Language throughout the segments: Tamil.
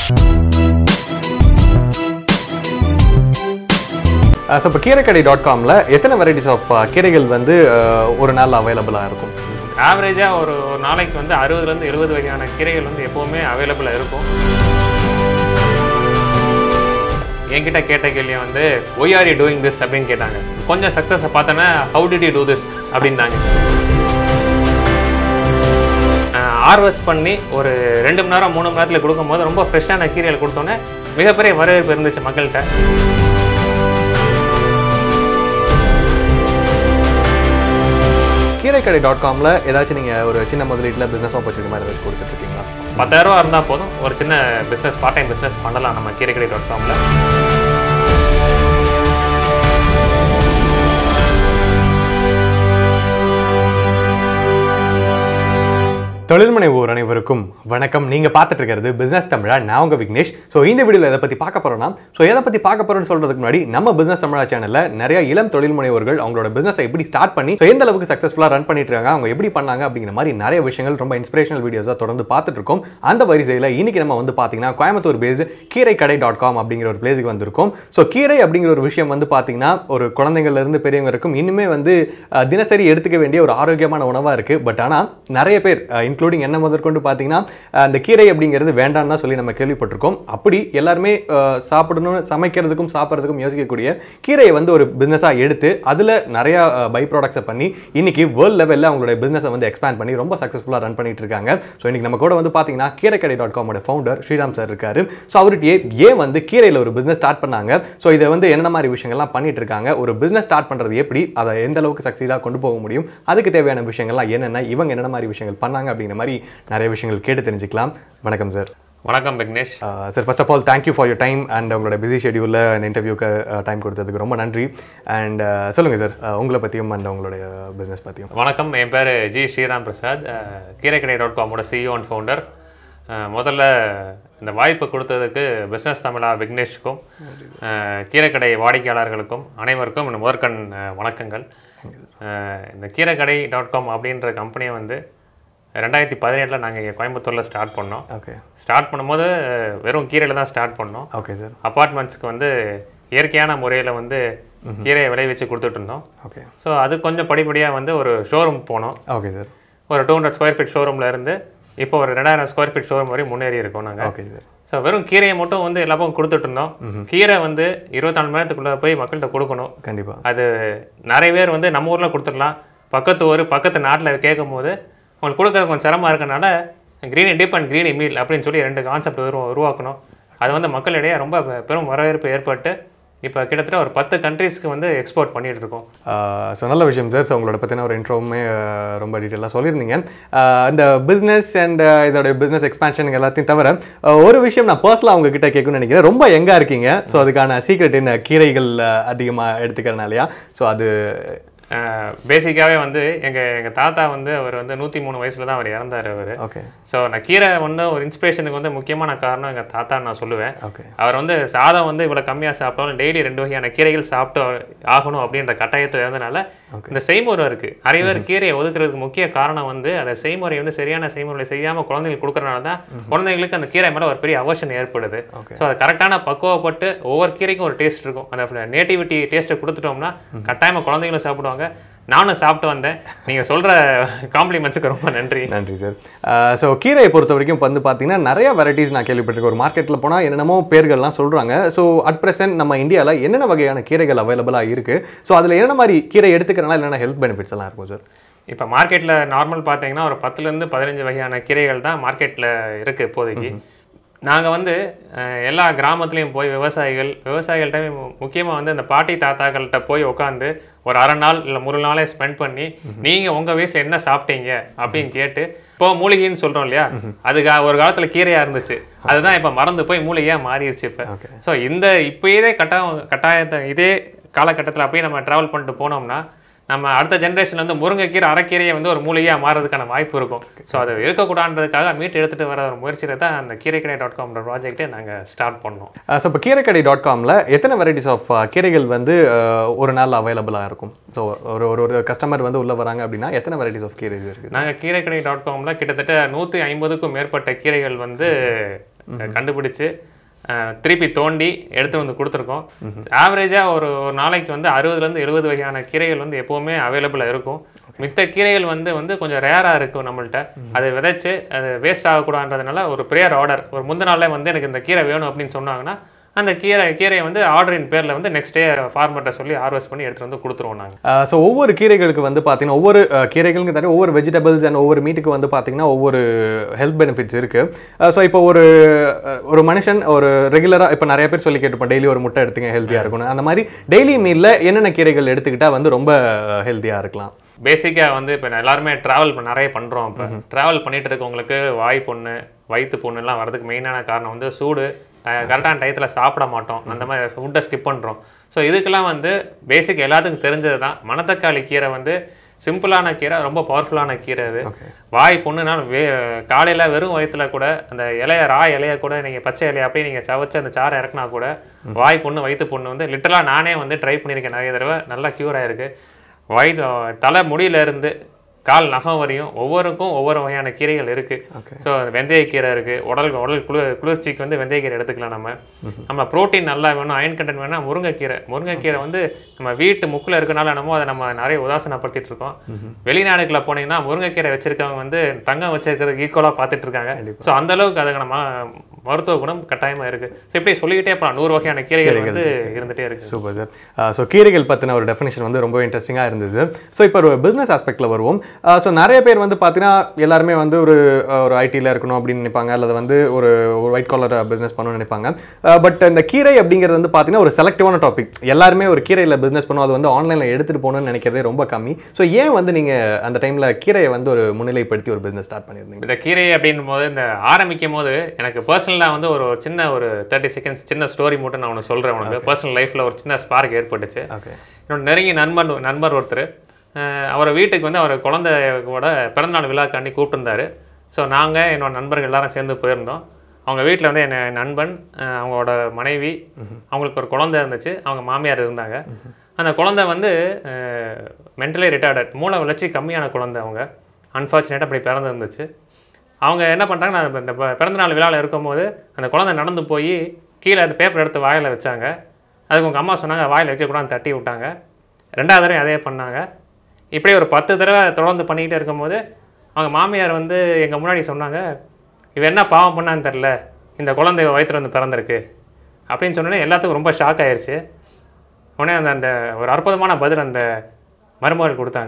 ஸோ இப்போ கீரைக்கடை டாட் காமில் எத்தனை வெரைட்டிஸ் ஆஃப் கீரைகள் வந்து அஹ், ஒரு நாள் அவைலபிளாக இருக்கும் ஆவரேஜாக ஒரு ஒரு நாளைக்கு வந்து அறுபதுலேருந்து எழுபது வகையான கீரைகள் வந்து எப்போவுமே அவைலபிளாக இருக்கும் என்கிட்ட கேட்ட கேள்வியை வந்து why are you doing this அப்படின்னு கேட்டாங்க கொஞ்சம் சக்ஸஸை பார்த்தோன்னா how did you do this அப்படின்னாங்க ஹார்வெஸ்ட் பண்ணி ஒரு ரெண்டு மணி நேரம் மூணு மணி நேரத்தில் கொடுக்கும்போது ரொம்ப ஃப்ரெஷ்ஷான கீரைகள் கொடுத்தோன்னே மிகப்பெரிய வரவேற்பு இருந்துச்சு மக்கள்கிட்ட கீரைக்கடை டாட் காமில் ஏதாச்சும் நீங்கள் ஒரு சின்ன முதலீட்டில் பிஸ்னஸ் ஆப்பர்ச்சுனிட்டி மாதிரி ஏதாச்சும் கொடுத்துட்ருக்கீங்களா பத்தாயிரம் ரூபா இருந்தால் போதும் ஒரு சின்ன பிஸ்னஸ் பார்ட் டைம் பிஸ்னஸ் பண்ணலாம் நம்ம கீரைக்கடை டாட் காமில் தொழில் முனைவோர் அனைவருக்கும் வணக்கம் நீங்கள் பார்த்துட்டு இருக்கிறது பிஸ்னஸ் தமிழா நான் உங்கள் விக்னேஷ் ஸோ இந்த வீடியோவில் எதை பற்றி பார்க்க போகிறோம்னா ஸோ எதை பற்றி பார்க்க போகிறோம்னு சொல்கிறதுக்கு முன்னாடி நம்ம பிஸ்னஸ் தமிழா சேனலில் நிறைய இளம் தொழில் முனைவோர்கள் அவங்களோட பிஸ்னஸை எப்படி ஸ்டார்ட் பண்ணி ஸோ எந்த அளவுக்கு சக்ஸஸ்ஃபுல்லாக ரன் பண்ணிட்டு இருக்காங்க அவங்க எப்படி பண்ணாங்க அப்படிங்கிற மாதிரி நிறைய விஷயங்கள் ரொம்ப இன்ஸ்பிரேஷனல் வீடியோஸாக தொடர்ந்து பார்த்துட்டு இருக்கோம் அந்த வரிசையில் இன்னைக்கு நம்ம வந்து பார்த்தீங்கன்னா கோயம்புத்தூர் பேஸ்டு கீரைக்கடை டாட் காம் அப்படிங்கிற ஒரு பிளேஸுக்கு வந்திருக்கோம் ஸோ கீரை அப்படிங்கிற ஒரு விஷயம் வந்து பார்த்தீங்கன்னா ஒரு குழந்தைங்கள்ல இருந்து பெரியவங்க வரைக்கும் இன்னுமே வந்து அஹ், தினசரி எடுத்துக்க வேண்டிய ஒரு ஆரோக்கியமான உணவாக இருக்குது பட் ஆனால் நிறைய பேர் இன்க்ளூடிங் என்ன முதற்கொண்டு பார்த்தீங்கன்னா அஹ், அந்த கீரை அப்படிங்கிறது வேண்டாம்னு தான் சொல்லி நம்ம கேள்விப்பட்டிருக்கோம் அப்படி எல்லாருமே அஹ், சாப்பிடணும் சமைக்கிறதுக்கும் சாப்பிட்றதுக்கும் யோசிக்கக்கூடிய கீரையை வந்து ஒரு பிஸ்னஸாக எடுத்து அதில் நிறையா பை ப்ராடக்ட்ஸை பண்ணி இன்னைக்கு வேர்ல்ட் லெவலில் அவங்களுடைய பிஸ்னஸை வந்து எக்ஸ்பேண்ட் பண்ணி ரொம்ப சக்ஸஸ்ஃபுல்லாக ரன் பண்ணிட்டு இருக்காங்க ஸோ இன்னைக்கு நம்ம கூட வந்து பார்த்தீங்கன்னா கீரைக்கடை டாட் காமோட ஃபவுண்டர் ஸ்ரீராம் சார் இருக்காரு ஸோ அவர்கிட்டயே ஏன் வந்து கீரையில் ஒரு பிஸ்னஸ் ஸ்டார்ட் பண்ணாங்க ஸோ இதை வந்து என்ன மாதிரி விஷயங்கள்லாம் பண்ணிட்டு இருக்காங்க ஒரு பிஸ்னஸ் ஸ்டார்ட் பண்ணுறது எப்படி அதை எந்த அளவுக்கு சக்சீடாக கொண்டு போக முடியும் அதுக்கு தேவையான விஷயங்கள்லாம் என்னென்ன இவங்க என்னென்ன மாதிரி விஷயங்கள் பண்ணாங்க அப்படிங்கிற மாதிரி நிறைய விஷயங்கள் கேட்டு தெரிஞ்சுக்கலாம் வணக்கம் சார் வணக்கம் Vignesh sir first of all thank you for your time and உங்களோட பிஸி ஷெடியூலில் இந்த இன்டர்வியூக்கு டைம் கொடுத்ததுக்கு ரொம்ப நன்றி அண்ட் சொல்லுங்கள் சார் உங்களை பற்றியும் அண்ட் உங்களுடைய பிஸ்னஸ் பற்றியும் வணக்கம் என் பேர் ஜி ஸ்ரீராம் பிரசாத் அஹ், கீரைக்கடை டாட் காமோட சிஇஓ அண்ட் ஃபவுண்டர் முதல்ல இந்த வாய்ப்பு கொடுத்ததுக்கு பிஸ்னஸ் தமிழா விக்னேஷ்க்கும் அஹ், கீரைக்கடை வாடிக்கையாளர்களுக்கும் அனைவருக்கும் என் முதற்கண் அஹ், வணக்கங்கள் அஹ், இந்த கீரைக்கடை டாட் காம் அப்படின்ற கம்பெனியை வந்து ரெண்டாயிரத்தி பதினேழில் நாங்கள் இங்கே கோயம்புத்தூரில் ஸ்டார்ட் பண்ணோம் ஓகே ஸ்டார்ட் பண்ணும்போது அஹ், வெறும் கீரையில் தான் ஸ்டார்ட் பண்ணோம் ஓகே சார் அப்பார்ட்மெண்ட்ஸ்க்கு வந்து இயற்கையான முறையில் வந்து கீரையை விளைவிச்சு கொடுத்துட்டு இருந்தோம் ஓகே ஸோ அது கொஞ்சம் படிப்படியாக வந்து ஒரு ஷோரூம் போனோம் ஓகே சார் ஒரு டூ ஹண்ட்ரட் ஸ்கொயர் ஃபீட் ஷோரூமில் இருந்து இப்போ ஒரு ரெண்டாயிரம் ஸ்கொயர் ஃபீட் ஷோரூம் வரை முன்னேறி இருக்கோம் நாங்கள் ஓகே சார் ஸோ வெறும் கீரையை மட்டும் வந்து எல்லா பக்கம் கொடுத்துட்டு இருந்தோம் கீரை வந்து இருபத்தாலு மணி நேரத்துக்குள்ளே போய் மக்கள்கிட்ட கொடுக்கணும் கண்டிப்பாக அது நிறைய பேர் வந்து நம்ம ஊரில் கொடுத்துடலாம் பக்கத்து ஊர் பக்கத்து நாட்டில் கேட்கும் போது உங்களுக்கு கொடுக்கறது கொஞ்சம் சிரமமாக இருக்கனால greeny dip and greeny meal அப்படின்னு சொல்லி ரெண்டு கான்செப்ட் உருவா உருவாக்கணும் அது வந்து மக்களிடையே ரொம்ப பெரும் வரவேற்பு ஏற்பட்டு இப்போ கிட்டத்தட்ட ஒரு பத்து கண்ட்ரீஸ்க்கு வந்து எக்ஸ்போர்ட் பண்ணிட்டு இருக்கோம் ஸோ நல்ல விஷயம் சார் ஸோ உங்களோட பற்றின ஒரு இன்ட்ரோவுமே ரொம்ப டீட்டெயிலாக சொல்லியிருந்தீங்க ஆஹ் இந்த பிஸ்னஸ் அண்ட் இதோட பிஸ்னஸ் எக்ஸ்பேன்ஷன் எல்லாத்தையும் தவிர ஆஹ் ஒரு விஷயம் நான் பர்சனலாக உங்ககிட்ட கேட்கணும்னு நினைக்கிறேன் ரொம்ப எங்கே இருக்கீங்க ஸோ அதுக்கான சீக்ரெட் என்ன கீரைகள் அதிகமாக எடுத்துக்கிறனாலயா ஸோ அது பேசிக்காகவே வந்து எங்கள் எங்கள் தாத்தா வந்து அவர் வந்து நூற்றி மூணு வயசில் தான் அவர் இறந்தார் அவர் ஓகே ஸோ நான் கீரை ஒன்று ஒரு இன்ஸ்பிரேஷனுக்கு வந்து முக்கியமான காரணம் எங்கள் தாத்தான்னு நான் சொல்லுவேன் ஓகே அவர் வந்து சாதம் வந்து இவ்வளோ கம்மியாக சாப்பிட்டாலும் டெய்லி ரெண்டு வகையான கீரைகள் சாப்பிட்டு ஆகணும் அப்படின்ற கட்டாயத்தில் இருந்தனால இந்த செய்முறை இருக்கு நிறைய பேர் கீரையை ஒதுக்குறதுக்கு முக்கிய காரணம் வந்து அந்த செய்முறை வந்து சரியான செய்முறை செய்யாமல் குழந்தைங்களுக்கு கொடுக்கறனால தான் குழந்தைங்களுக்கு அந்த கீரை மேலே ஒரு பெரிய அவர்ஷன் ஏற்படுது Okay. ஸோ அது கரெக்டான பக்குவப்பட்டு ஒவ்வொரு கீரைக்கும் ஒரு டேஸ்ட் இருக்கும் அந்த நேட்டிவிட்டி டேஸ்ட்டை கொடுத்துட்டோம்னா கட்டாயமாக குழந்தைங்களும் சாப்பிடுவாங்க நானும் சாப்பிட்டு வந்தேன் நீங்கள் சொல்கிற காம்ப்ளிமெண்ட்ஸுக்கு ரொம்ப நன்றி நன்றி சார் ஸோ கீரையை பொறுத்த வரைக்கும் இப்ப வந்து பார்த்தீங்கன்னா நிறைய வெரைட்டிஸ் நான் கேள்விப்பட்டிருக்கேன் ஒரு மார்க்கெட்டில் போனால் என்னென்னமோ பேர்கள்லாம் சொல்கிறாங்க ஸோ அட் ப்ரெசென்ட் நம்ம இந்தியாவில் என்னென்ன வகையான கீரைகள் அவைலபிளாக இருக்குது ஸோ அதில் என்னென்ன மாதிரி கீரை எடுத்துக்கிறனால என்னென்ன ஹெல்த் பெனிஃபிட்ஸ் எல்லாம் இருக்கும் சார் இப்போ மார்க்கெட்டில் நார்மல் பார்த்தீங்கன்னா ஒரு பத்துலேருந்து பதினஞ்சு வகையான கீரைகள் தான் மார்க்கெட்டில் இருக்குது இப்போதைக்கு நாங்கள் வந்து அஹ், எல்லா கிராமத்துலேயும் போய் விவசாயிகள் விவசாயிகள்கிட்ட முக்கியமாக வந்து அந்த பாட்டி தாத்தாக்கள்கிட்ட போய் உட்காந்து ஒரு அரை நாள் இல்லை ஒரு நாளே ஸ்பெண்ட் பண்ணி நீங்கள் உங்கள் வயசில் என்ன சாப்பிட்டீங்க அப்படின்னு கேட்டு இப்போ மூலிகைன்னு சொல்கிறோம் இல்லையா அதுக்கு ஒரு காலத்தில் கீரையாக இருந்துச்சு அதுதான் இப்போ மறந்து போய் மூலிகையாக மாறிடுச்சு இப்போ ஓகே ஸோ இந்த இப்போ இதே கட்டாயம் கட்டாயத்தை இதே காலகட்டத்தில் அப்படியே நம்ம ட்ராவல் பண்ணிட்டு போனோம்னா நம்ம அடுத்த ஜென்ரேஷன்ல வந்து முருங்கைக்கீரை அரைக்கீரையை வந்து ஒரு மூலிகையாக மாறதுக்கான வாய்ப்பு இருக்கும் ஸோ அது இருக்கக்கூடாதுன்றதுக்காக மீட் எடுத்துகிட்டு வர ஒரு முயற்சியில் தான் அந்த கீரைக்கடை டாட் காம்ன்ற ப்ராஜெக்டே நாங்கள் ஸ்டார்ட் பண்ணோம் ஸோ இப்போ கீரைக்கடை டாட் காமில் எத்தனை வெரைட்டிஸ் ஆஃப் கீரைகள் வந்து அஹ், ஒரு நாள் அவைலபிளாக இருக்கும் ஸோ ஒரு ஒரு ஒரு கஸ்டமர் வந்து உள்ளே வராங்க அப்படின்னா எத்தனை வெரைட்டிஸ் ஆஃப் கீரை இருக்குது நாங்கள் கீரைக்கடை டாட் காமில் கிட்டத்தட்ட நூற்றி ஐம்பதுக்கும் மேற்பட்ட கீரைகள் வந்து கண்டுபிடிச்சு அஹ், திருப்பி தோண்டி எடுத்து வந்து கொடுத்துருக்கோம் ஆவரேஜாக ஒரு ஒரு நாளைக்கு வந்து அறுபதுலேருந்து எழுபது வகையான கீரைகள் வந்து எப்போவுமே அவைலபிளாக இருக்கும் மித்த கீரைகள் வந்து வந்து கொஞ்சம் ரேராக இருக்கும் நம்மள்ட்ட அதை விதைச்சு அது வேஸ்ட் ஆகக்கூடாதுன்றதுனால ஒரு ப்ரேயர் ஆர்டர் ஒரு முந்தின நாளே வந்து எனக்கு இந்த கீரை வேணும் அப்படின்னு சொன்னாங்கன்னா அந்த கீரை கீரையை வந்து ஆர்டரின் பேரில் வந்து நெக்ஸ்ட் டே ஃபார்மர்கிட்ட சொல்லி ஹார்வெஸ்ட் பண்ணி எடுத்துகிட்டு வந்து கொடுத்துருவோம் நாங்கள் ஸோ ஒவ்வொரு கீரைகளுக்கு வந்து பார்த்தீங்கன்னா ஒவ்வொரு அஹ், கீரைகளுக்கு தவிர ஒவ்வொரு வெஜிடபிள்ஸ் அண்ட் ஒவ்வொரு மீட்டுக்கு வந்து பார்த்தீங்கன்னா ஒவ்வொரு ஹெல்த் பெனிஃபிட்ஸ் இருக்கு ஸோ இப்போ ஒரு அஹ், ஒரு மனுஷன் ஒரு ரெகுலராக இப்போ நிறைய பேர் சொல்லி கேட்டுப்போம் டெய்லி ஒரு முட்டை எடுத்துங்க ஹெல்த்தியாக இருக்கணும் அந்த மாதிரி டெய்லி மீலில் என்னென்ன கீரைகள் எடுத்துக்கிட்டா வந்து ரொம்ப ஹெல்த்தியாக இருக்கலாம் பேசிக்காக வந்து இப்போ எல்லாருமே ட்ராவல் நிறைய பண்ணுறோம் இப்போ ட்ராவல் பண்ணிட்டு இருக்கவங்களுக்கு வாய் புண்ணு வயிற்று புண்ணுலாம் வரதுக்கு மெயினான காரணம் வந்து சூடு கரெக்டான டயத்தில் சாப்பிட மாட்டோம் அந்த மாதிரி ஃபுட்டை ஸ்கிப் பண்ணுறோம் ஸோ இதுக்கெல்லாம் வந்து பேசிக் எல்லாத்துக்கும் தெரிஞ்சது தான் மணத்தக்காளி கீரை வந்து சிம்பிளான கீரை ரொம்ப பவர்ஃபுல்லான கீரை அது Okay. வாய் புண்ணுனா வே காலையில் வெறும் வயித்துல கூட அந்த இலைய ரா இலைய கூட நீங்கள் பச்சை இலைய அப்படியே நீங்கள் சவைச்சு அந்த சாறை இறக்குனா கூட வாய் புண்ணு வயிற்று புண்ணு வந்து லிட்டரலாக நானே வந்து ட்ரை பண்ணியிருக்கேன் நிறைய தடவை நல்லா க்யூர் ஆயிருக்கு வயிறு தலை முடியில இருந்து கால் நகம் வரையும் ஒவ்வொருக்கும் ஒவ்வொரு வகையான கீரைகள் இருக்கு Okay. ஸோ வெந்தயக்கீரை இருக்கு உடல் உடல் குளிர் குளிர்ச்சிக்கு வந்து வெந்தயக்கீரை எடுத்துக்கலாம் நம்ம நம்ம புரோட்டீன் நல்லா வேணும் அயன் கண்டென்ட் வேணும் முருங்கைக்கீரை முருங்கைக்கீரை வந்து நம்ம வீட்டு முக்கில் இருக்கனால என்னமோ அதை நம்ம நிறைய உதாசனப்படுத்திட்டு இருக்கோம் வெளிநாடுகளில் போனீங்கன்னா முருங்கைக்கீரை வச்சிருக்கவங்க வந்து தங்கம் வச்சிருக்கிறதுக்கு ஈக்குவலாக பார்த்துட்டு இருக்காங்க ஸோ அந்த அளவுக்கு அதுக்கு நம்ம மருத்துவ குணம் கட்டாயமா இருக்கு ஸோ இப்படி சொல்லிக்கிட்டே போகலாம் நூறு வகையான கீரைகள் வந்து இருந்துட்டே இருக்கு சூப்பர் சார் ஸோ கீரைகள் பற்றின ஒரு டெஃபினேஷன் வந்து ரொம்ப இன்ட்ரெஸ்டிங்காக இருந்தது ஸோ இப்போ ஒரு பிஸ்னஸ் ஆஸ்பெக்டில் வருவோம் ஸோ நிறைய பேர் வந்து பார்த்தீங்கன்னா எல்லாருமே வந்து ஒரு அஹ், ஒரு ஐடியில் இருக்கணும் அப்படின்னு நினைப்பாங்க அல்லது வந்து ஒரு ஒரு ஒயிட் காலர் பிஸ்னஸ் பண்ணணும்னு நினைப்பாங்க பட் இந்த கீரை அப்படிங்கிறது வந்து பார்த்தீங்கன்னா ஒரு செலக்டிவான டாபிக் எல்லாருமே ஒரு கீரையில் பிஸ்னஸ் பண்ணும் அது வந்து ஆன்லைனில் எடுத்துகிட்டு போகணும்னு நினைக்கிறதே ரொம்ப கம்மி ஸோ ஏன் வந்து நீங்கள் அந்த டைமில் கீரையை வந்து ஒரு முன்னிலைப்படுத்தி ஒரு பிஸ்னஸ் ஸ்டார்ட் பண்ணியிருந்தீங்க இந்த கீரை அப்படின்னும் போது இந்த ஆரம்பிக்கும் போது எனக்கு பர்சனலாக வந்து ஒரு ஒரு சின்ன ஒரு தேர்ட்டி செகண்ட்ஸ் சின்ன ஸ்டோரி மட்டும் நான் ஒன்று சொல்கிறேன் உனக்கு பர்சனல் லைஃப்பில் ஒரு சின்ன ஸ்பார்க் ஏற்பட்டுச்சு ஓகே என்னோட நெருங்கிய நண்பன் நண்பர் ஒருத்தர் அஹ், அவரை வீட்டுக்கு வந்து அவர் குழந்தையோட பிறந்தநாள் விழாக்காண்டி கூப்பிட்டுருந்தாரு ஸோ நாங்கள் என்னோட நண்பர்கள் எல்லாரும் சேர்ந்து போயிருந்தோம் அவங்க வீட்டில் வந்து என் நண்பன் அஹ், அவங்களோட மனைவி அவங்களுக்கு ஒரு குழந்தை இருந்துச்சு அவங்க மாமியார் இருந்தாங்க அந்த குழந்தை வந்து மென்டலி ரிட்டார்டட் மூளை வளர்ச்சி கம்மியான குழந்தை அவங்க அன்ஃபார்ச்சுனேட்டாக அப்படி பிறந்து இருந்துச்சு அவங்க என்ன பண்ணிட்டாங்க நான் இந்த ப- பிறந்தநாள் விழாவில் இருக்கும்போது அந்த குழந்தை நடந்து போய் கீழே அந்த பேப்பர் எடுத்து வாயில் வச்சாங்க அதுக்கு உங்கள் அம்மா சொன்னாங்க வாயில் வைக்கக்கூடாதுன்னு தட்டி விட்டாங்க ரெண்டாவது தடவை அதே பண்ணாங்க இப்படி ஒரு பத்து தடவை தொடர்ந்து பண்ணிக்கிட்டே இருக்கும்போது அவங்க மாமியார் வந்து எங்கள் முன்னாடி சொன்னாங்க இவன் என்ன பாவம் பண்ணான்னு தெரில இந்த குழந்தை வயித்துல வந்து பிறந்திருக்கு அப்படின்னு சொன்னோன்னே எல்லாத்துக்கும் ரொம்ப ஷாக் ஆயிருச்சு உடனே அந்த அந்த ஒரு அற்புதமான பதில் அந்த மருமகள் கொடுத்தாங்க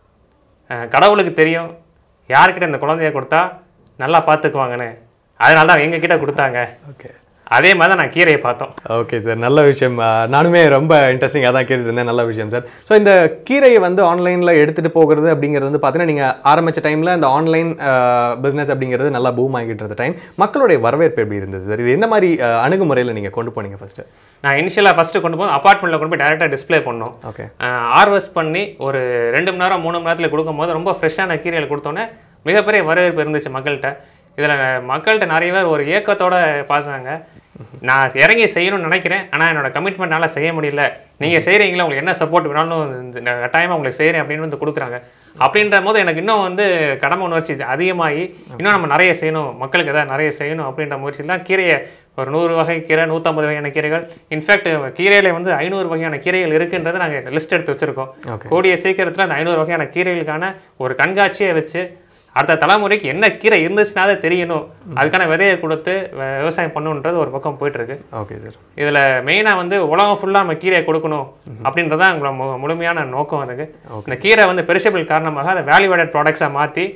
அஹ் கடவுளுக்கு தெரியும் யார்கிட்ட இந்த குழந்தைய கொடுத்தா நல்லா பார்த்துக்குவாங்கன்னு அதனால தான் எங்ககிட்ட கொடுத்தாங்க ஓகே அதே மாதிரி தான் நான் கீரையை பார்த்தோம் ஓகே சார் நல்ல விஷயம் ஆஹ் நானுமே ரொம்ப இன்ட்ரெஸ்டிங்காக தான் கேட்டுட்டு இருந்தேன் நல்ல விஷயம் சார் ஸோ இந்த கீரையை வந்து ஆன்லைனில் எடுத்துகிட்டு போகிறது அப்படிங்கிறது வந்து பார்த்தீங்கன்னா நீங்கள் ஆரம்பித்த டைமில் இந்த ஆன்லைன் பிஸ்னஸ் அப்படிங்கிறது நல்லா பூம் ஆகிட்டு இருந்த டைம் மக்களுடைய வரவேற்பு எப்படி இருந்தது சார் இது என்ன மாதிரி ஆஹ் அணுகுமுறையில் நீங்கள் கொண்டு போனீங்க ஃபஸ்ட்டு நான் இனிஷியலாக ஃபஸ்ட்டு கொண்டு போய் அப்பார்ட்மெண்ட்டில் கொண்டு போய் டேரெக்டாக டிஸ்ப்ளே பண்ணோம் ஓகே ஹார்வெஸ்ட் பண்ணி ஒரு ரெண்டு மணி நேரம் மூணு மணி நேரத்தில் கொடுக்கும்போது ரொம்ப ஃப்ரெஷ்ஷான கீரைகள் கொடுத்தோன்னே மிகப்பெரிய வரவேற்பு இருந்துச்சு மக்கள்கிட்ட இதில் மக்கள்கிட்ட நிறைய பேர் ஒரு ஏக்கத்தோட பார்த்தாங்க நான் இறங்கி செய்யணும்னு நினைக்கிறேன் ஆனால் என்னோட கமிட்மெண்ட்னால செய்ய முடியல நீங்கள் செய்கிறீங்களா உங்களுக்கு என்ன சப்போர்ட் வேணாலும் இந்த கட்டாயமாக உங்களுக்கு செய்கிறேன் அப்படின்னு வந்து கொடுக்குறாங்க அப்படின்ற போது எனக்கு இன்னும் வந்து கடமை உணர்ச்சி அதிகமாகி இன்னும் நம்ம நிறைய செய்யணும் மக்களுக்கு எதாவது நிறைய செய்யணும் அப்படின்ற முயற்சியில் தான் கீரையை ஒரு நூறு வகை கீரை நூற்றம்பது வகையான கீரைகள் இன்ஃபேக்ட் கீரையில வந்து ஐநூறு வகையான கீரைகள் இருக்குன்றதை நாங்கள் லிஸ்ட் எடுத்து வச்சுருக்கோம் Okay. கூடிய சீக்கிரத்தில் அந்த ஐநூறு வகையான கீரைகளுக்கான ஒரு கண்காட்சியை வச்சு அடுத்த தலைமுறைக்கு என்ன கீரை இருந்துச்சுனாலே தெரியணும் அதுக்கான விதையை கொடுத்து வ- விவசாயம் பண்ணணுன்றது ஒரு பக்கம் போயிட்டு இருக்கு ஓகே சார் இதில் மெயினாக வந்து உலகம் ஃபுல்லாக நம்ம கீரையை கொடுக்கணும் அப்படின்றதான் எங்களோட மு- முழுமையான நோக்கம் அதுக்கு இந்த கீரை வந்து பெரிஷபிள் காரணமாக அதை வேல்யூவேடட் ப்ராடக்ட்ஸாக மாற்றி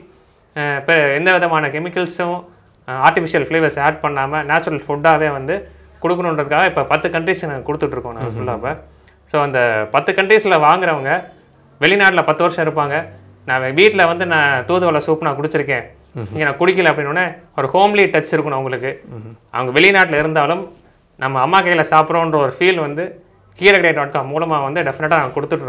எந்த விதமான கெமிக்கல்ஸும் ஆர்டிஃபிஷியல் ஃப்ளேவர்ஸ் ஆட் பண்ணாமல் நேச்சுரல் ஃபுட்டாகவே வந்து கொடுக்கணுன்றதுக்காக இப்போ பத்து கண்ட்ரிஸ் நாங்கள் கொடுத்துட்ருக்கோம் நாங்கள் ஃபுல்லாக இப்போ ஸோ அந்த பத்து கண்ட்ரீஸில் வாங்குறவங்க வெளிநாட்டில் பத்து வருஷம் இருப்பாங்க நான் வீட்டில் வந்து நான் தூதுவளை சூப் நான் குடிச்சிருக்கேன் இங்கே நான் குடிக்கல அப்படின்னோடனே ஒரு ஹோம்லி டச் இருக்கணும் அவங்களுக்கு அவங்க வெளிநாட்டில் இருந்தாலும் நம்ம அம்மா கையில் சாப்பிட்றோன்ற ஒரு ஃபீல் வந்து கீரகடை டாட் காம் மூலமாக வந்து டெஃபினட்டாக நாங்கள் கொடுத்துட்ருக்கோம்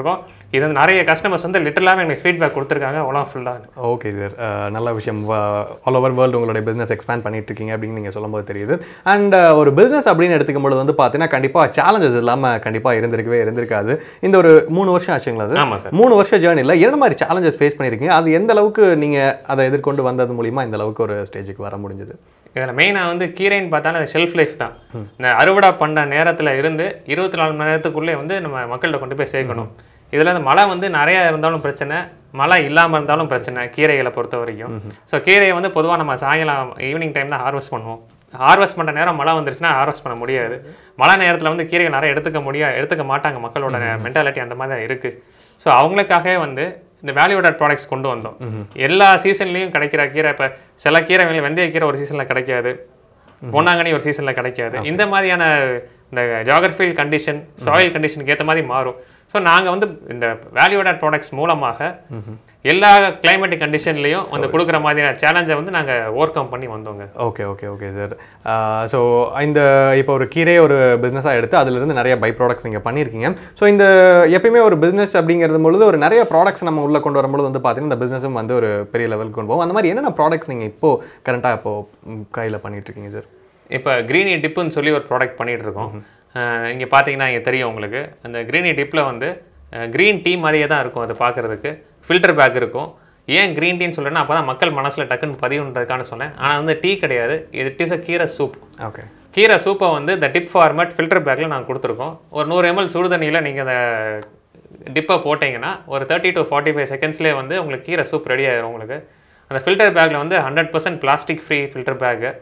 இது வந்து நிறைய கஸ்டமர்ஸ் வந்து லிட்டரலாகவே எனக்கு ஃபீட்பேக் கொடுத்துருக்காங்க உலகம் ஃபுல்லாக ஓகே சார் நல்ல விஷயம் ஆல் ஓவர் வேர்ல்டு உங்களுடைய பிஸ்னஸ் எக்ஸ்பேண்ட் பண்ணிட்டு இருக்கீங்க அப்படின்னு நீங்கள் சொல்லும்போது தெரியுது அண்ட் ஒரு பிஸ்னஸ் அப்படின்னு எடுத்துக்கும் பொழுது வந்து பார்த்தீங்கன்னா கண்டிப்பாக சேலஞ்சஸ் இல்லாமல் கண்டிப்பாக இருந்திருக்கவே இருந்திருக்காது இந்த ஒரு மூணு வருஷம் ஆச்சுங்களா சார் ஆமாம் சார் மூணு வருஷம் ஜேர்னியில் என்ன மாதிரி சேலஞ்சஸ் ஃபேஸ் பண்ணியிருக்கீங்க அது எந்த அளவுக்கு நீங்கள் அதை எதிர்கொண்டு வந்தது மூலிமா இந்த அளவுக்கு ஒரு ஸ்டேஜுக்கு வர முடிஞ்சது இதில் மெயினாக வந்து கீரைன்னு பார்த்தாலும் அது ஷெல்ஃப் லைஃப் தான் இந்த அறுவடை பண்ண நேரத்தில் இருந்து இருபத்தி நாலு மணி நேரத்துக்குள்ளே வந்து நம்ம மக்கள்கிட்ட கொண்டு போய் சேர்க்கணும் இதில் வந்து மழை வந்து நிறைய இருந்தாலும் பிரச்சனை மழை இல்லாமல் இருந்தாலும் பிரச்சனை கீரைகளை பொறுத்த வரைக்கும் ஸோ கீரையை வந்து பொதுவாக நம்ம சாயங்காலம் ஈவினிங் டைம் தான் ஹார்வெஸ்ட் பண்ணுவோம் ஹார்வெஸ்ட் பண்ணுற நேரம் மழை வந்துருச்சுன்னா ஹார்வெஸ்ட் பண்ண முடியாது மழை நேரத்தில் வந்து கீரைகள் நிறைய எடுத்துக்க முடியாது எடுத்துக்க மாட்டாங்க மக்களோட மென்டாலிட்டி அந்த மாதிரி தான் இருக்குது ஸோ அவங்களுக்காகவே வந்து இந்த வேல்யூடட் ப்ராடக்ட்ஸ் கொண்டு வந்தோம் எல்லா சீசன்லேயும் கிடைக்கிற கீரை இப்போ சில கீரை வெளியே வெந்தய கீரை ஒரு சீசனில் கிடைக்காது பொன்னாங்கண்ணி ஒரு சீசனில் கிடைக்காது இந்த மாதிரியான இந்த ஜாகிரபிகல் கண்டிஷன் சாயில் கண்டிஷனுக்கு ஏற்ற மாதிரி மாறும் ஸோ நாங்கள் வந்து இந்த வேல்யூடட் ப்ராடக்ட்ஸ் மூலமாக எல்லா கிளைமேட்டிக் கண்டிஷன்லையும் வந்து கொடுக்குற மாதிரியான சேலஞ்சை வந்து நாங்கள் ஓவர் கம் பண்ணி வந்தோங்க okay okay okay sir so இந்த இப்போ ஒரு கீரையை ஒரு பிஸ்னஸாக எடுத்து அதிலிருந்து நிறைய பை ப்ராடக்ட்ஸ் நீங்கள் பண்ணியிருக்கீங்க ஸோ இந்த எப்பயுமே ஒரு பிஸ்னஸ் அப்படிங்கிறது பொழுது ஒரு நிறைய ப்ராடக்ட்ஸ் நம்ம உள்ளே கொண்டு வரும்பொழுது வந்து பார்த்தீங்கன்னா இந்த பிஸ்னஸும் வந்து ஒரு பெரிய லெவலுக்கு கொண்டு போகும் அந்த மாதிரி என்னென்ன ப்ராடக்ட்ஸ் நீங்கள் இப்போ கரண்ட்டாக இப்போ கையில் பண்ணிட்டு இருக்கீங்க சார் இப்போ க்ரீனி டிப்புன்னு சொல்லி ஒரு ப்ராடக்ட் பண்ணிட்டு இருக்கோம் இங்கே பார்த்தீங்கன்னா இங்கே தெரியும் உங்களுக்கு அந்த க்ரீனி டிப்பில் வந்து க்ரீன் டீ மாதிரியே தான் இருக்கும் அது பார்க்குறதுக்கு ஃபில்டர் பேக் இருக்கும் ஏன் க்ரீன் டீன்னு சொல்கிறேன்னா அப்போ தான் மக்கள் மனசில் டக்குன்னு பதிவுன்றதுக்கான சொன்னேன் ஆனால் வந்து டீ கிடையாது இது இட் அ கீரை சூப் ஓகே கீரை சூப்பை வந்து இந்த டிப் ஃபார்மேட் ஃபில்டர் பேக்கில் நாங்கள் கொடுத்துருக்கோம் ஒரு நூறு எம்எல் சுடுதண்ணியில் நீங்கள் அந்த டிப்பை போட்டிங்கன்னா ஒரு தேர்ட்டி டு ஃபார்ட்டி ஃபைவ் செகண்ட்ஸ்லேயே வந்து உங்களுக்கு கீரை சூப் ரெடி ஆயிரும் உங்களுக்கு அந்த ஃபில்டர் பேக்கில் வந்து hundred percent plastic free filter bag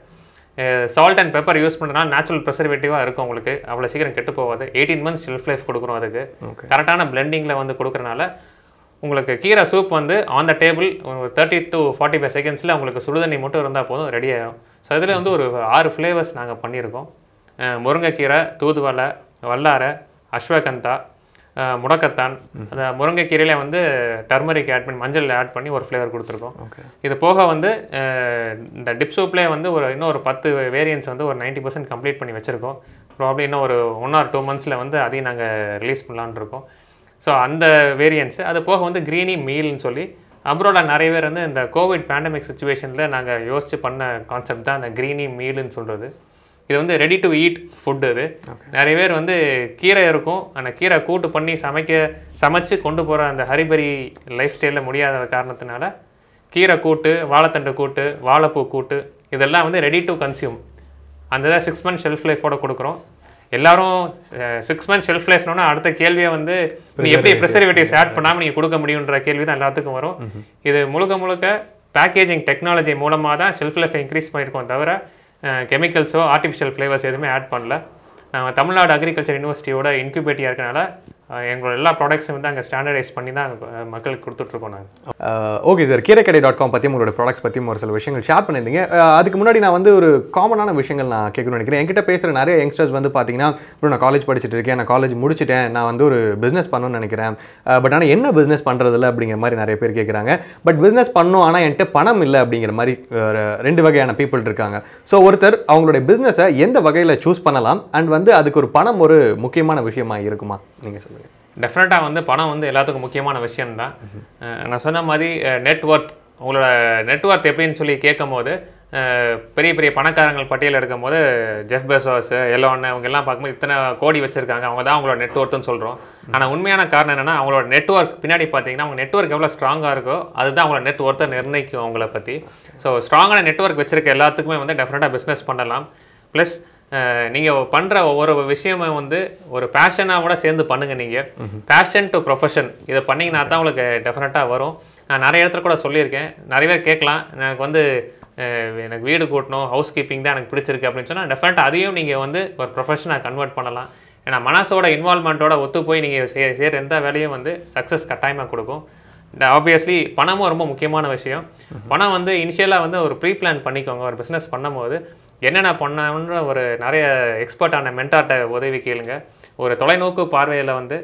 salt and pepper use பண்ணுறதுனால நேச்சுரல் ப்ரெசர்வேட்டிவாக இருக்கும் உங்களுக்கு அவ்வளோ சீக்கிரம் கெட்டு போகாது எயிட்டீன் மந்த்ஸ் ஷெல்ஃப் லைஃப் கொடுக்குறோம் அதுக்கு Okay. கரெக்டான பிளெண்டிங்கில் வந்து கொடுக்குறனால உங்களுக்கு கீரை சூப் வந்து ஆன் த டேபிள் ஒரு தேர்ட்டி டு ஃபார்ட்டி ஃபைவ் செகண்ட்ஸில் உங்களுக்கு சுடுதண்ணி மட்டும் இருந்தால் போதும் ரெடி ஆயிரும் ஸோ இதில் வந்து ஒரு ஆறு ஃப்ளேவர்ஸ் நாங்கள் பண்ணியிருக்கோம் அஹ் முருங்கைக்கீரை தூதுவளை வல்லாரை அஸ்வகந்தா அஹ் முடக்கத்தான் அந்த முருங்கைக்கீரையில வந்து டர்மரிக் ஆட் பண்ணி மஞ்சள் ஆட் பண்ணி ஒரு ஃப்ளேவர் கொடுத்துருக்கோம் ஓகே இது போக வந்து அஹ், இந்த டிப் சூப்லேயே வந்து ஒரு இன்னும் ஒரு பத்து வேரியன்ட்ஸ் வந்து ஒரு 90% பர்சன்ட் கம்ப்ளீட் பண்ணி வச்சுருக்கோம் ப்ராப்ளி இன்னும் ஒரு ஒன் ஆர் டூ மந்த்ஸில் வந்து அதையும் நாங்கள் ரிலீஸ் பண்ணலான்னு இருக்கோம் ஸோ அந்த வேரியன்ட்ஸ் அது போக வந்து க்ரீனி மீல்னு சொல்லி அப்ரோட நிறைய பேர் வந்து இந்த கோவிட் பேண்டமிக் சுச்சுவேஷனில் நாங்கள் யோசிச்சு பண்ண கான்செப்ட் தான் அந்த க்ரீனி மீல்னு சொல்கிறது இது வந்து ரெடி டு ஈட் ஃபுட் இது நிறைய பேர் வந்து கீரை இருக்கும் அந்த கீரை கூட்டு பண்ணி சமைக்க சமைச்சு கொண்டு போகிற அந்த ஹரிபரி லைஃப் ஸ்டைலில் முடியாத காரணத்தினால கீரை கூட்டு வாழைத்தண்டு கூட்டு வாழைப்பூ கூட்டு இதெல்லாம் வந்து ரெடி டு கன்சியூம் அந்த சிக்ஸ் மந்த் ஷெல்ஃப் லைஃபோட கொடுக்குறோம் எல்லாரும் சிக்ஸ் மந்த் ஷெல்ஃப் லைஃப்னோன்னா அடுத்த கேள்வியை வந்து நீ எப்படி ப்ரிசர்வேட்டிவ்ஸ் ஆட் பண்ணாமல் நீங்கள் கொடுக்க முடியுன்ற கேள்வி தான் எல்லாத்துக்கும் வரும் இது முழுக்க முழுக்க பேக்கேஜிங் டெக்னாலஜி மூலமாக தான் ஷெல்ஃப் லைஃப் இன்க்ரீஸ் பண்ணியிருக்கோம் தவிர கெமிக்கல்ஸோ ஆர்டிஃபிஷியல் ஃப்ளேவர்ஸ் எதுவுமே ஆட் பண்ணல நாங்கள் தமிழ்நாடு அக்ரிகல்ச்சர் யூனிவர்சிட்டியோட இன்குபேட்டியாக இருக்கனால அஹ், எங்களோட எல்லா ப்ராடக்ட்ஸும் வந்து அங்கே ஸ்டாண்டர்டைஸ் பண்ணி தான் அங்க, மக்களுக்கு கொடுத்துட்ருக்கோம் நாங்கள் ஓகே சார் கீரைக்கடை டாட் காம் பற்றியும் உங்களோட ப்ராடக்ட்ஸ் பற்றியும் ஒரு சில விஷயங்கள் ஷேர் பண்ணியிருந்தீங்க அஹ், அதுக்கு முன்னாடி நான் வந்து ஒரு காமனான விஷயங்கள் நான் கேட்கணும்னு நினைக்கிறேன் என்கிட்ட பேசுகிற நிறைய யங்ஸ்டர்ஸ் வந்து பார்த்தீங்கன்னா bro நான் காலேஜ் படிச்சுட்டு இருக்கேன் நான் காலேஜ் முடிச்சிட்டேன் நான் வந்து ஒரு பிஸ்னஸ் பண்ணணும்னு நினைக்கிறேன் பட் ஆனால் என்ன பிஸ்னஸ் பண்ணுறதில்ல அப்படிங்கிற மாதிரி நிறைய பேர் கேட்குறாங்க பட் பிஸ்னஸ் பண்ணும் ஆனால் என்கிட்ட பணம் இல்லை அப்படிங்கிற மாதிரி அஹ், ரெண்டு வகையான பீப்புள் இருக்காங்க ஸோ ஒருத்தர் அவங்களுடைய பிஸ்னஸை எந்த வகையில் சூஸ் பண்ணலாம் அண்ட் வந்து அதுக்கு ஒரு பணம் ஒரு முக்கியமான விஷயமா இருக்குமா நீங்கள் சொல்லுங்கள் டெஃபினட்டாக வந்து பணம் வந்து எல்லாத்துக்கும் முக்கியமான விஷயம்தான் அஹ் நான் சொன்ன மாதிரி நெட்ஒர்க் உங்களோட நெட்ஒர்க் எப்படின்னு சொல்லி கேட்கும் போது அஹ் பெரிய பெரிய பணக்காரங்கள் பட்டியல் எடுக்கும் போது ஜெஃப் பெசோஸ் எல்லோன் அவங்க எல்லாம் பார்க்கும்போது இத்தனை கோடி வச்சிருக்காங்க அவங்க தான் அவங்களோட நெட்ஒர்க்னு சொல்கிறோம் ஆனால் உண்மையான காரணம் என்னன்னா அவங்களோட நெட்ஒர்க் பின்னாடி பார்த்தீங்கன்னா அவங்க நெட்ஒர்க் எவ்வளோ ஸ்ட்ராங்காக இருக்கோ அதுதான் அவங்களோட நெட்ஒர்த்தை நிர்ணயிக்கும் அவங்கள பற்றி ஸோ ஸ்ட்ராங்கான நெட்ஒர்க் வச்சிருக்க எல்லாத்துக்குமே வந்து டெஃபினட்டாக பிஸ்னஸ் பண்ணலாம் ப்ளஸ் நீங்கள் பண்ணுற ஒவ்வொரு விஷயமும் வந்து ஒரு பேஷனாக கூட சேர்ந்து பண்ணுங்க நீங்கள் பேஷன் டு ப்ரொஃபஷன் இதை பண்ணீங்கன்னா தான் உங்களுக்கு டெஃபினட்டாக வரும் நான் நிறைய இடத்துல கூட சொல்லியிருக்கேன் நிறைய பேர் கேட்கலாம் எனக்கு வந்து அஹ், எனக்கு வீடு கூட்டணும் ஹவுஸ் கீப்பிங் தான் எனக்கு பிடிச்சிருக்கு அப்படின்னு சொன்னால் டெஃபினட்டாக அதையும் நீங்கள் வந்து ஒரு ப்ரொஃபஷனாக கன்வெர்ட் பண்ணலாம் ஏன்னா மனசோட இன்வால்மெண்ட்டோட ஒத்து போய் நீங்கள் சே செய்கிற எந்த வேலையும் வந்து சக்ஸஸ் கட்டாயமாக கொடுக்கும் ஆப்வியஸ்லி பணமும் ரொம்ப முக்கியமான விஷயம் பணம் வந்து இனிஷியலாக வந்து ஒரு ப்ரீ பிளான் பண்ணிக்கோங்க ஒரு பிஸ்னஸ் பண்ணும்போது என்னென்ன பண்ணணுன்ற ஒரு நிறைய எக்ஸ்பர்ட்டான மென்டார்ட்ட உதவி கேளுங்க ஒரு தொலைநோக்கு பார்வையில் வந்து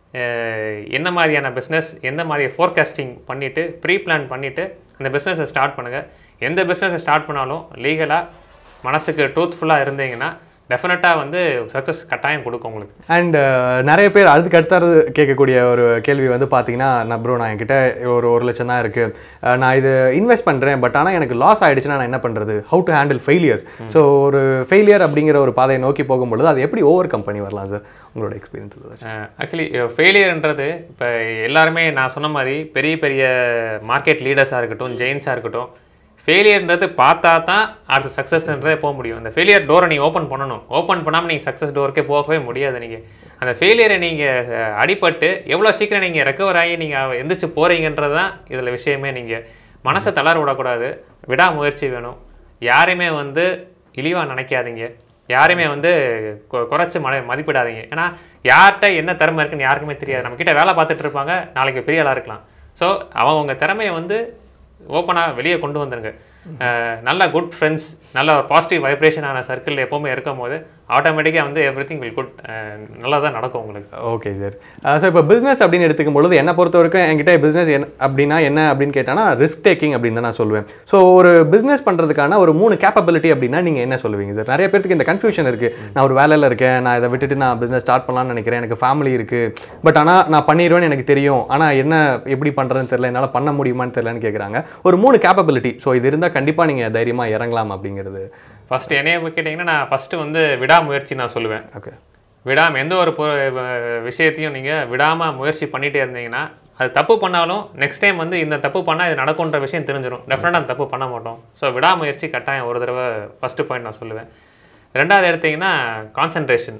அஹ், என்ன மாதிரியான பிஸ்னஸ் எந்த மாதிரி ஃபோர்காஸ்டிங் பண்ணிவிட்டு ப்ரீ பிளான் பண்ணிவிட்டு அந்த பிஸ்னஸை ஸ்டார்ட் பண்ணுங்கள் எந்த பிஸ்னஸை ஸ்டார்ட் பண்ணாலும் லீகலாக மனசுக்கு ட்ரூத்ஃபுல்லாக இருந்தீங்கன்னா டெஃபினட்டாக வந்து சக்ஸஸ் கட்டாயம் கொடுக்கும் உங்களுக்கு அண்ட் நிறைய பேர் அதுக்கு அடுத்தது கேட்கக்கூடிய ஒரு கேள்வி வந்து பார்த்தீங்கன்னா நான் ப்ரோ நான் என்கிட்ட ஒரு ஒரு லட்சம் தான் இருக்குது நான் இது இன்வெஸ்ட் பண்ணுறேன் பட் ஆனால் எனக்கு லாஸ் ஆயிடுச்சுன்னா நான் என்ன பண்ணுறது how to handle failures so ஒரு ஃபெயிலியர் அப்படிங்கிற ஒரு பாதையை நோக்கி போகும்பொழுது அது எப்படி ஓவர் கம் பண்ணி வரலாம் சார் உங்களோட எக்ஸ்பீரியன்ஸ் ஆக்சுவலி ஃபெயிலியர்ன்றது இப்போ எல்லாருமே நான் சொன்ன மாதிரி பெரிய பெரிய மார்க்கெட் லீடர்ஸாக இருக்கட்டும் ஜெயின்ஸாக இருக்கட்டும் ஃபெயிலியர்ன்றது பார்த்தா தான் அடுத்த சக்ஸஸ்ன்றதே போக முடியும் அந்த ஃபெயிலியர் டோரை நீங்கள் ஓப்பன் பண்ணணும் ஓப்பன் பண்ணாமல் நீங்கள் சக்ஸஸ் டோருக்கே போகவே முடியாது நீங்கள் அந்த ஃபெயிலியரை நீங்கள் அடிபட்டு எவ்வளோ சீக்கிரம் நீங்கள் ரெக்கவர் ஆகி நீங்கள் எந்திரிச்சு போகிறீங்கன்றது தான் இதில் விஷயமே நீங்கள் மனசை தளர விடக்கூடாது விடாமுயற்சி வேணும் யாரையுமே வந்து இழிவாக நினைக்காதீங்க யாரையுமே வந்து கொ- குறைச்சு மன மதிப்பிடாதீங்க ஏன்னா யார்கிட்ட என்ன திறமை இருக்குன்னு யாருக்குமே தெரியாது நம்ம கிட்ட வேலை பார்த்துட்டு இருப்பாங்க நாளைக்கு பெரிய ஆளாக இருக்கலாம் ஸோ அவங்க திறமையை வந்து ஓப்பனாக வெளியே கொண்டு வந்துருங்க அஹ் நல்ல குட் ஃப்ரெண்ட்ஸ் நல்ல ஒரு பாசிட்டிவ் வைப்ரேஷனான சர்க்கிள் எப்போவுமே இருக்கும் போது ஆட்டோமேட்டிக்காக வந்து எவ்ரி திங் வில் குட் நல்லா தான் நடக்கும் உங்களுக்கு ஓகே சார் ஸோ இப்போ பிஸ்னஸ் அப்படின்னு எடுத்துக்கும் பொழுது என்னை பொறுத்த வரைக்கும் என்கிட்ட பிஸ்னஸ் என்ன அப்படின்னா என்ன அப்படின்னு கேட்டானா ரிஸ்க் டேக்கிங் அப்படின்னு தான் நான் சொல்லுவேன் ஸோ ஒரு பிஸ்னஸ் பண்ணுறதுக்கான ஒரு மூணு கேப்பபிலிட்டி அப்படின்னா நீங்கள் என்ன சொல்லுவீங்க சார் நிறைய பேருக்கு இந்த கன்ஃபியூஷன் இருக்குது நான் ஒரு வேலையில் இருக்கேன் நான் இதை விட்டுட்டு நான் பிஸ்னஸ் ஸ்டார்ட் பண்ணலாம்னு நினைக்கிறேன் எனக்கு ஃபேமிலி இருக்குது பட் ஆனால் நான் பண்ணிடுவேன்னு எனக்கு தெரியும் ஆனால் என்ன எப்படி பண்ணுறதுன்னு தெரியல என்னால் பண்ண முடியுமான்னு தெரியலன்னு கேட்குறாங்க ஒரு மூணு கேப்பபிலிட்டி ஸோ இது இருந்தால் கண்டிப்பாக நீங்கள் தைரியமாக இறங்கலாம் அப்படிங்கிறது ஃபர்ஸ்ட் என்னைய கேட்டிங்கன்னா நான் ஃபஸ்ட்டு வந்து விடாமுயற்சி நான் சொல்லுவேன் ஓகே விடாம எந்த ஒரு பொ- வ- விஷயத்தையும் நீங்கள் விடாமல் முயற்சி பண்ணிகிட்டே இருந்தீங்கன்னா அது தப்பு பண்ணாலும் நெக்ஸ்ட் டைம் வந்து இந்த தப்பு பண்ணால் இது நடக்குன்ற விஷயம் தெரிஞ்சிடும் டெஃபினட்டாக அந்த தப்பு பண்ண மாட்டோம் ஸோ விடாமுயற்சி கட்டாயம் ஒரு தடவை ஃபஸ்ட்டு பாயிண்ட் நான் சொல்லுவேன் ரெண்டாவது எடுத்தீங்கன்னா கான்சன்ட்ரேஷன்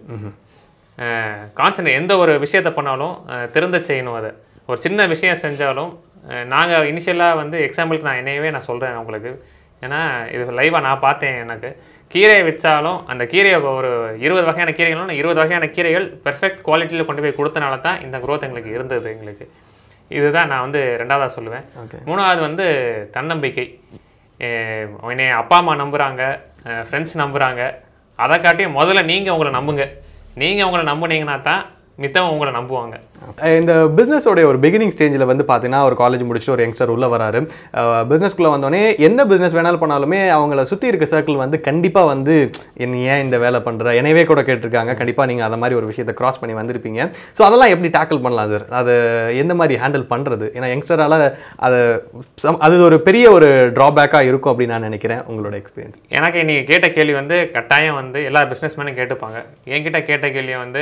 கான்சன்ட்ரே எந்த ஒரு விஷயத்தை பண்ணாலும் அஹ், திருந்த செய்யணும் அதை ஒரு சின்ன விஷயம் செஞ்சாலும் நாங்கள் இனிஷியலாக வந்து எக்ஸாம்பிளுக்கு நான் என்னையவே நான் சொல்கிறேன் உங்களுக்கு ஏன்னா இது லைவாக நான் பார்த்தேன் எனக்கு கீரையை வச்சாலும் அந்த கீரையை ஒரு இருபது வகையான கீரைகளும் இருபது வகையான கீரைகள் பெர்ஃபெக்ட் குவாலிட்டியில் கொண்டு போய் கொடுத்தனால தான் இந்த growth எங்களுக்கு இருந்தது எங்களுக்கு இதுதான் நான் வந்து ரெண்டாவதாக சொல்லுவேன் Okay. மூணாவது வந்து தன்னம்பிக்கை அஹ் என்னை அப்பா அம்மா நம்புகிறாங்க ஃப்ரெண்ட்ஸ் நம்புகிறாங்க அதை காட்டியும் முதல்ல நீங்கள் உங்களை நம்புங்க நீங்கள் உங்களை நம்புனீங்கன்னா தான் மித்தவங்க உங்களை நம்புவாங்க இந்த பிஸ்னஸோடைய ஒரு பிகினிங் ஸ்டேஜில் வந்து பார்த்தீங்கன்னா ஒரு காலேஜ் முடிச்சுட்டு ஒரு யங்ஸ்டர் உள்ளே வராரு பிஸ்னஸ்க்குள்ளே வந்தோடனே எந்த பிஸ்னஸ் வேணாலும் பண்ணாலுமே அவங்கள சுற்றி இருக்க சர்க்கிள் வந்து கண்டிப்பாக வந்து என்ன ஏன் இந்த வேலை பண்ணுற எனவே கூட கேட்டிருக்காங்க கண்டிப்பாக நீங்கள் அந்த மாதிரி ஒரு விஷயத்தை கிராஸ் பண்ணி வந்திருப்பீங்க ஸோ அதெல்லாம் எப்படி டேக்கிள் பண்ணலாம் சார் அது எந்த மாதிரி ஹேண்டில் பண்ணுறது ஏன்னா யங்ஸ்டரால் அது some- அது ஒரு பெரிய ஒரு ட்ராபேக்காக இருக்கும் அப்படின்னு நான் நினைக்கிறேன் உங்களோட எக்ஸ்பீரியன்ஸ் எனக்கு நீங்கள் கேட்ட கேள்வி வந்து கட்டாயம் வந்து எல்லா பிஸ்னஸ்மேனும் கேட்டுப்பாங்க என்கிட்ட கேட்ட கேள்வி வந்து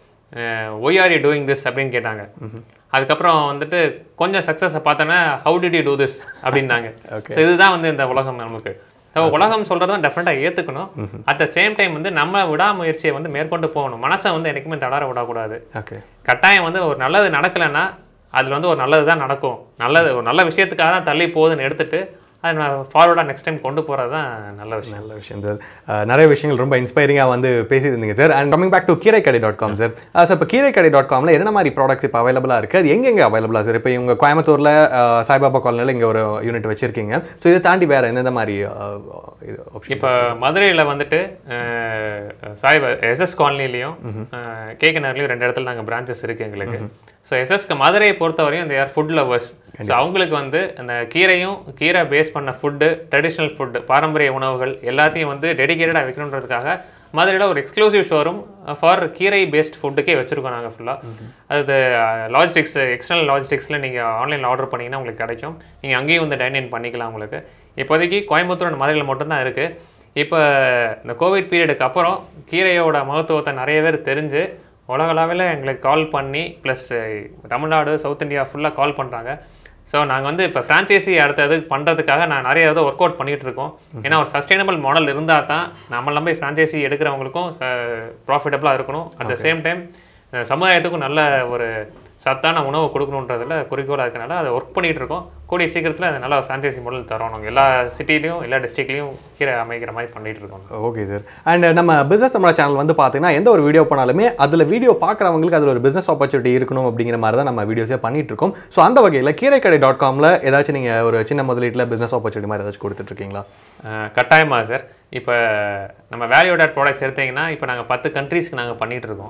why are you doing this அப்படின்னு கேட்டாங்க அதுக்கப்புறம் வந்துட்டு கொஞ்சம் சக்ஸஸை பார்த்தோன்னா how did you do this அப்படின்னாங்க Okay. So இதுதான் வந்து இந்த உலகம் நமக்கு ஸோ உலகம் சொல்கிறதும் டெஃபினட்டாக ஏற்றுக்கணும் அட் த சேம் டைம் வந்து நம்ம விடாமுயற்சியை வந்து மேற்கொண்டு போகணும் மனசை வந்து என்றைக்குமே தளர விடக்கூடாது ஓகே கட்டாயம் வந்து ஒரு நல்லது நடக்கலைன்னா அதில் வந்து ஒரு நல்லது தான் நடக்கும் நல்லது ஒரு நல்ல விஷயத்துக்காக தான் தள்ளி போகுதுன்னு எடுத்துட்டு அதை ஃபார்வர்டாக நெக்ஸ்ட் டைம் கொண்டு போகிறது தான் நல்ல விஷயம் நல்ல விஷயம் சார் அஹ் நிறைய விஷயங்கள் ரொம்ப இன்ஸ்பைரிங்காக வந்து பேசியிருந்தீங்க sir and coming back to Keeraikadai dot com sir sir இப்போ கீரைக்கடை டாட் காமில் என்ன மாதிரி ப்ராடக்ட்ஸ் இப்போ அவைலபிளாக இருக்குது அது எங்கெங்கே அவைலபிளாக சார் இப்போ இவங்க கோயம்புத்தூரில் அஹ், சாய்பாபா காலனியில் இங்கே ஒரு யூனிட் வச்சிருக்கீங்க ஸோ இதை தாண்டி வேறு எந்தெந்த மாதிரி அஹ், இது ஆப்ஷன் இப்போ மதுரையில் வந்துட்டு அஹ், சாய் எஸ்எஸ் காலனிலையும் கேகனர்லையும் ரெண்டு இடத்துல நாங்கள் பிரான்ச்சஸ் இருக்குது எங்களுக்கு ஸோ எஸ்எஸ்க்கு மதுரையை பொறுத்தவரையும் இந்த யார் ஃபுட் லவர்ஸ் ஸோ அவங்களுக்கு வந்து அந்த கீரையும் கீரை பேஸ் பண்ண ஃபுட்டு ட்ரெடிஷ்னல் ஃபுட்டு பாரம்பரிய உணவுகள் எல்லாத்தையும் வந்து டெடிகேட்டடாக வைக்கணுன்றதுக்காக மதுரையில் ஒரு exclusive showroom for keerai based ஃபுட்டுக்கே வச்சுருக்கோம் நாங்கள் ஃபுல்லாக அது லாஜிஸ்டிக்ஸ் எக்ஸ்டர்னல் லாஜிஸ்டிக்ஸில் நீங்கள் ஆன்லைனில் ஆர்டர் பண்ணிங்கன்னா உங்களுக்கு கிடைக்கும் நீங்கள் அங்கேயும் வந்து டைன் இன் பண்ணிக்கலாம் உங்களுக்கு இப்போதைக்கு கோயம்புத்தூர் and மதுரையில் மட்டும்தான் இருக்குது இப்போ இந்த கோவிட் பீரியடுக்கு அப்புறம் கீரையோட மகத்துவத்தை நிறைய பேர் தெரிஞ்சு உலகளவில் எங்களுக்கு கால் பண்ணி ப்ளஸ் தமிழ்நாடு சவுத் இந்தியா ஃபுல்லாக கால் பண்ணுறாங்க ஸோ நாங்கள் வந்து இப்போ ஃப்ரான்ச்சைசி அடுத்தது பண்ணுறதுக்காக நான் நிறைய இதை ஒர்க் அவுட் பண்ணிகிட்டு இருக்கோம் ஏன்னா ஒரு சஸ்டைனபிள் மாடல் இருந்தால் தான் நம்ம நம்பி ஃப்ரான்ச்சைசி எடுக்கிறவங்களுக்கும் ப்ராஃபிட்டபுளாக இருக்கணும் அட் த சேம் டைம் சமுதாயத்துக்கும் நல்ல ஒரு சத்தான உணவு கொடுக்கணுன்றதுல குறிக்கோளாக இருக்கனால அதை ஒர்க் பண்ணிகிட்டு இருக்கோம் கூடிய சீக்கிரத்தில் அது நல்ல ஃப்ரான்ச்சைசி மாடல் தரோம் நாங்கள் எல்லா சிட்டிலையும் எல்லா டிஸ்ட்ரிக்ட்லையும் கீரை அமைக்கிற மாதிரி பண்ணிகிட்டு இருக்கோம் ஓகே சார் அண்ட் நம்ம பிஸ்னஸ் நம்மளோட சேனல் வந்து பார்த்தீங்கன்னா எந்த ஒரு வீடியோ பண்ணாலுமே அதில் வீடியோ பார்க்குறவங்களுக்கு அதில் ஒரு பிஸ்னஸ் ஆப்பர்ச்சுனிட்டி இருக்கணும் அப்படிங்கிற மாதிரி தான் நம்ம வீடியோஸே பண்ணிட்டு இருக்கோம் ஸோ அந்த வகையில் கீரைக்கடை டாட் காமில் ஏதாச்சும் நீங்கள் ஒரு சின்ன முதலீட்டில் பிஸ்னஸ் ஆப்பர்ச்சுனிட்டி மாதிரி ஏதாச்சும் கொடுத்துட்ருக்கீங்களா அஹ் கட்டாயமா சார் இப்போ நம்ம வேல்யூ டேட் ப்ராடக்ட்ஸ் எடுத்தீங்கன்னா இப்போ நாங்கள் பத்து கண்ட்ரீஸ்க்கு நாங்கள் பண்ணிட்டு இருக்கோம்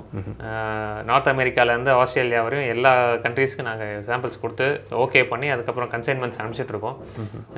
நார்த் அமெரிக்காலேருந்து ஆஸ்திரேலியா வரையும் எல்லா கண்ட்ரீஸ்க்கு நாங்கள் சாம்பிள்ஸ் கொடுத்து ஓகே பண்ணி அதுக்கப்புறம் கன்சைன்மெண்ட்ஸ் அனுப்பிச்சிட்டு இருக்கோம்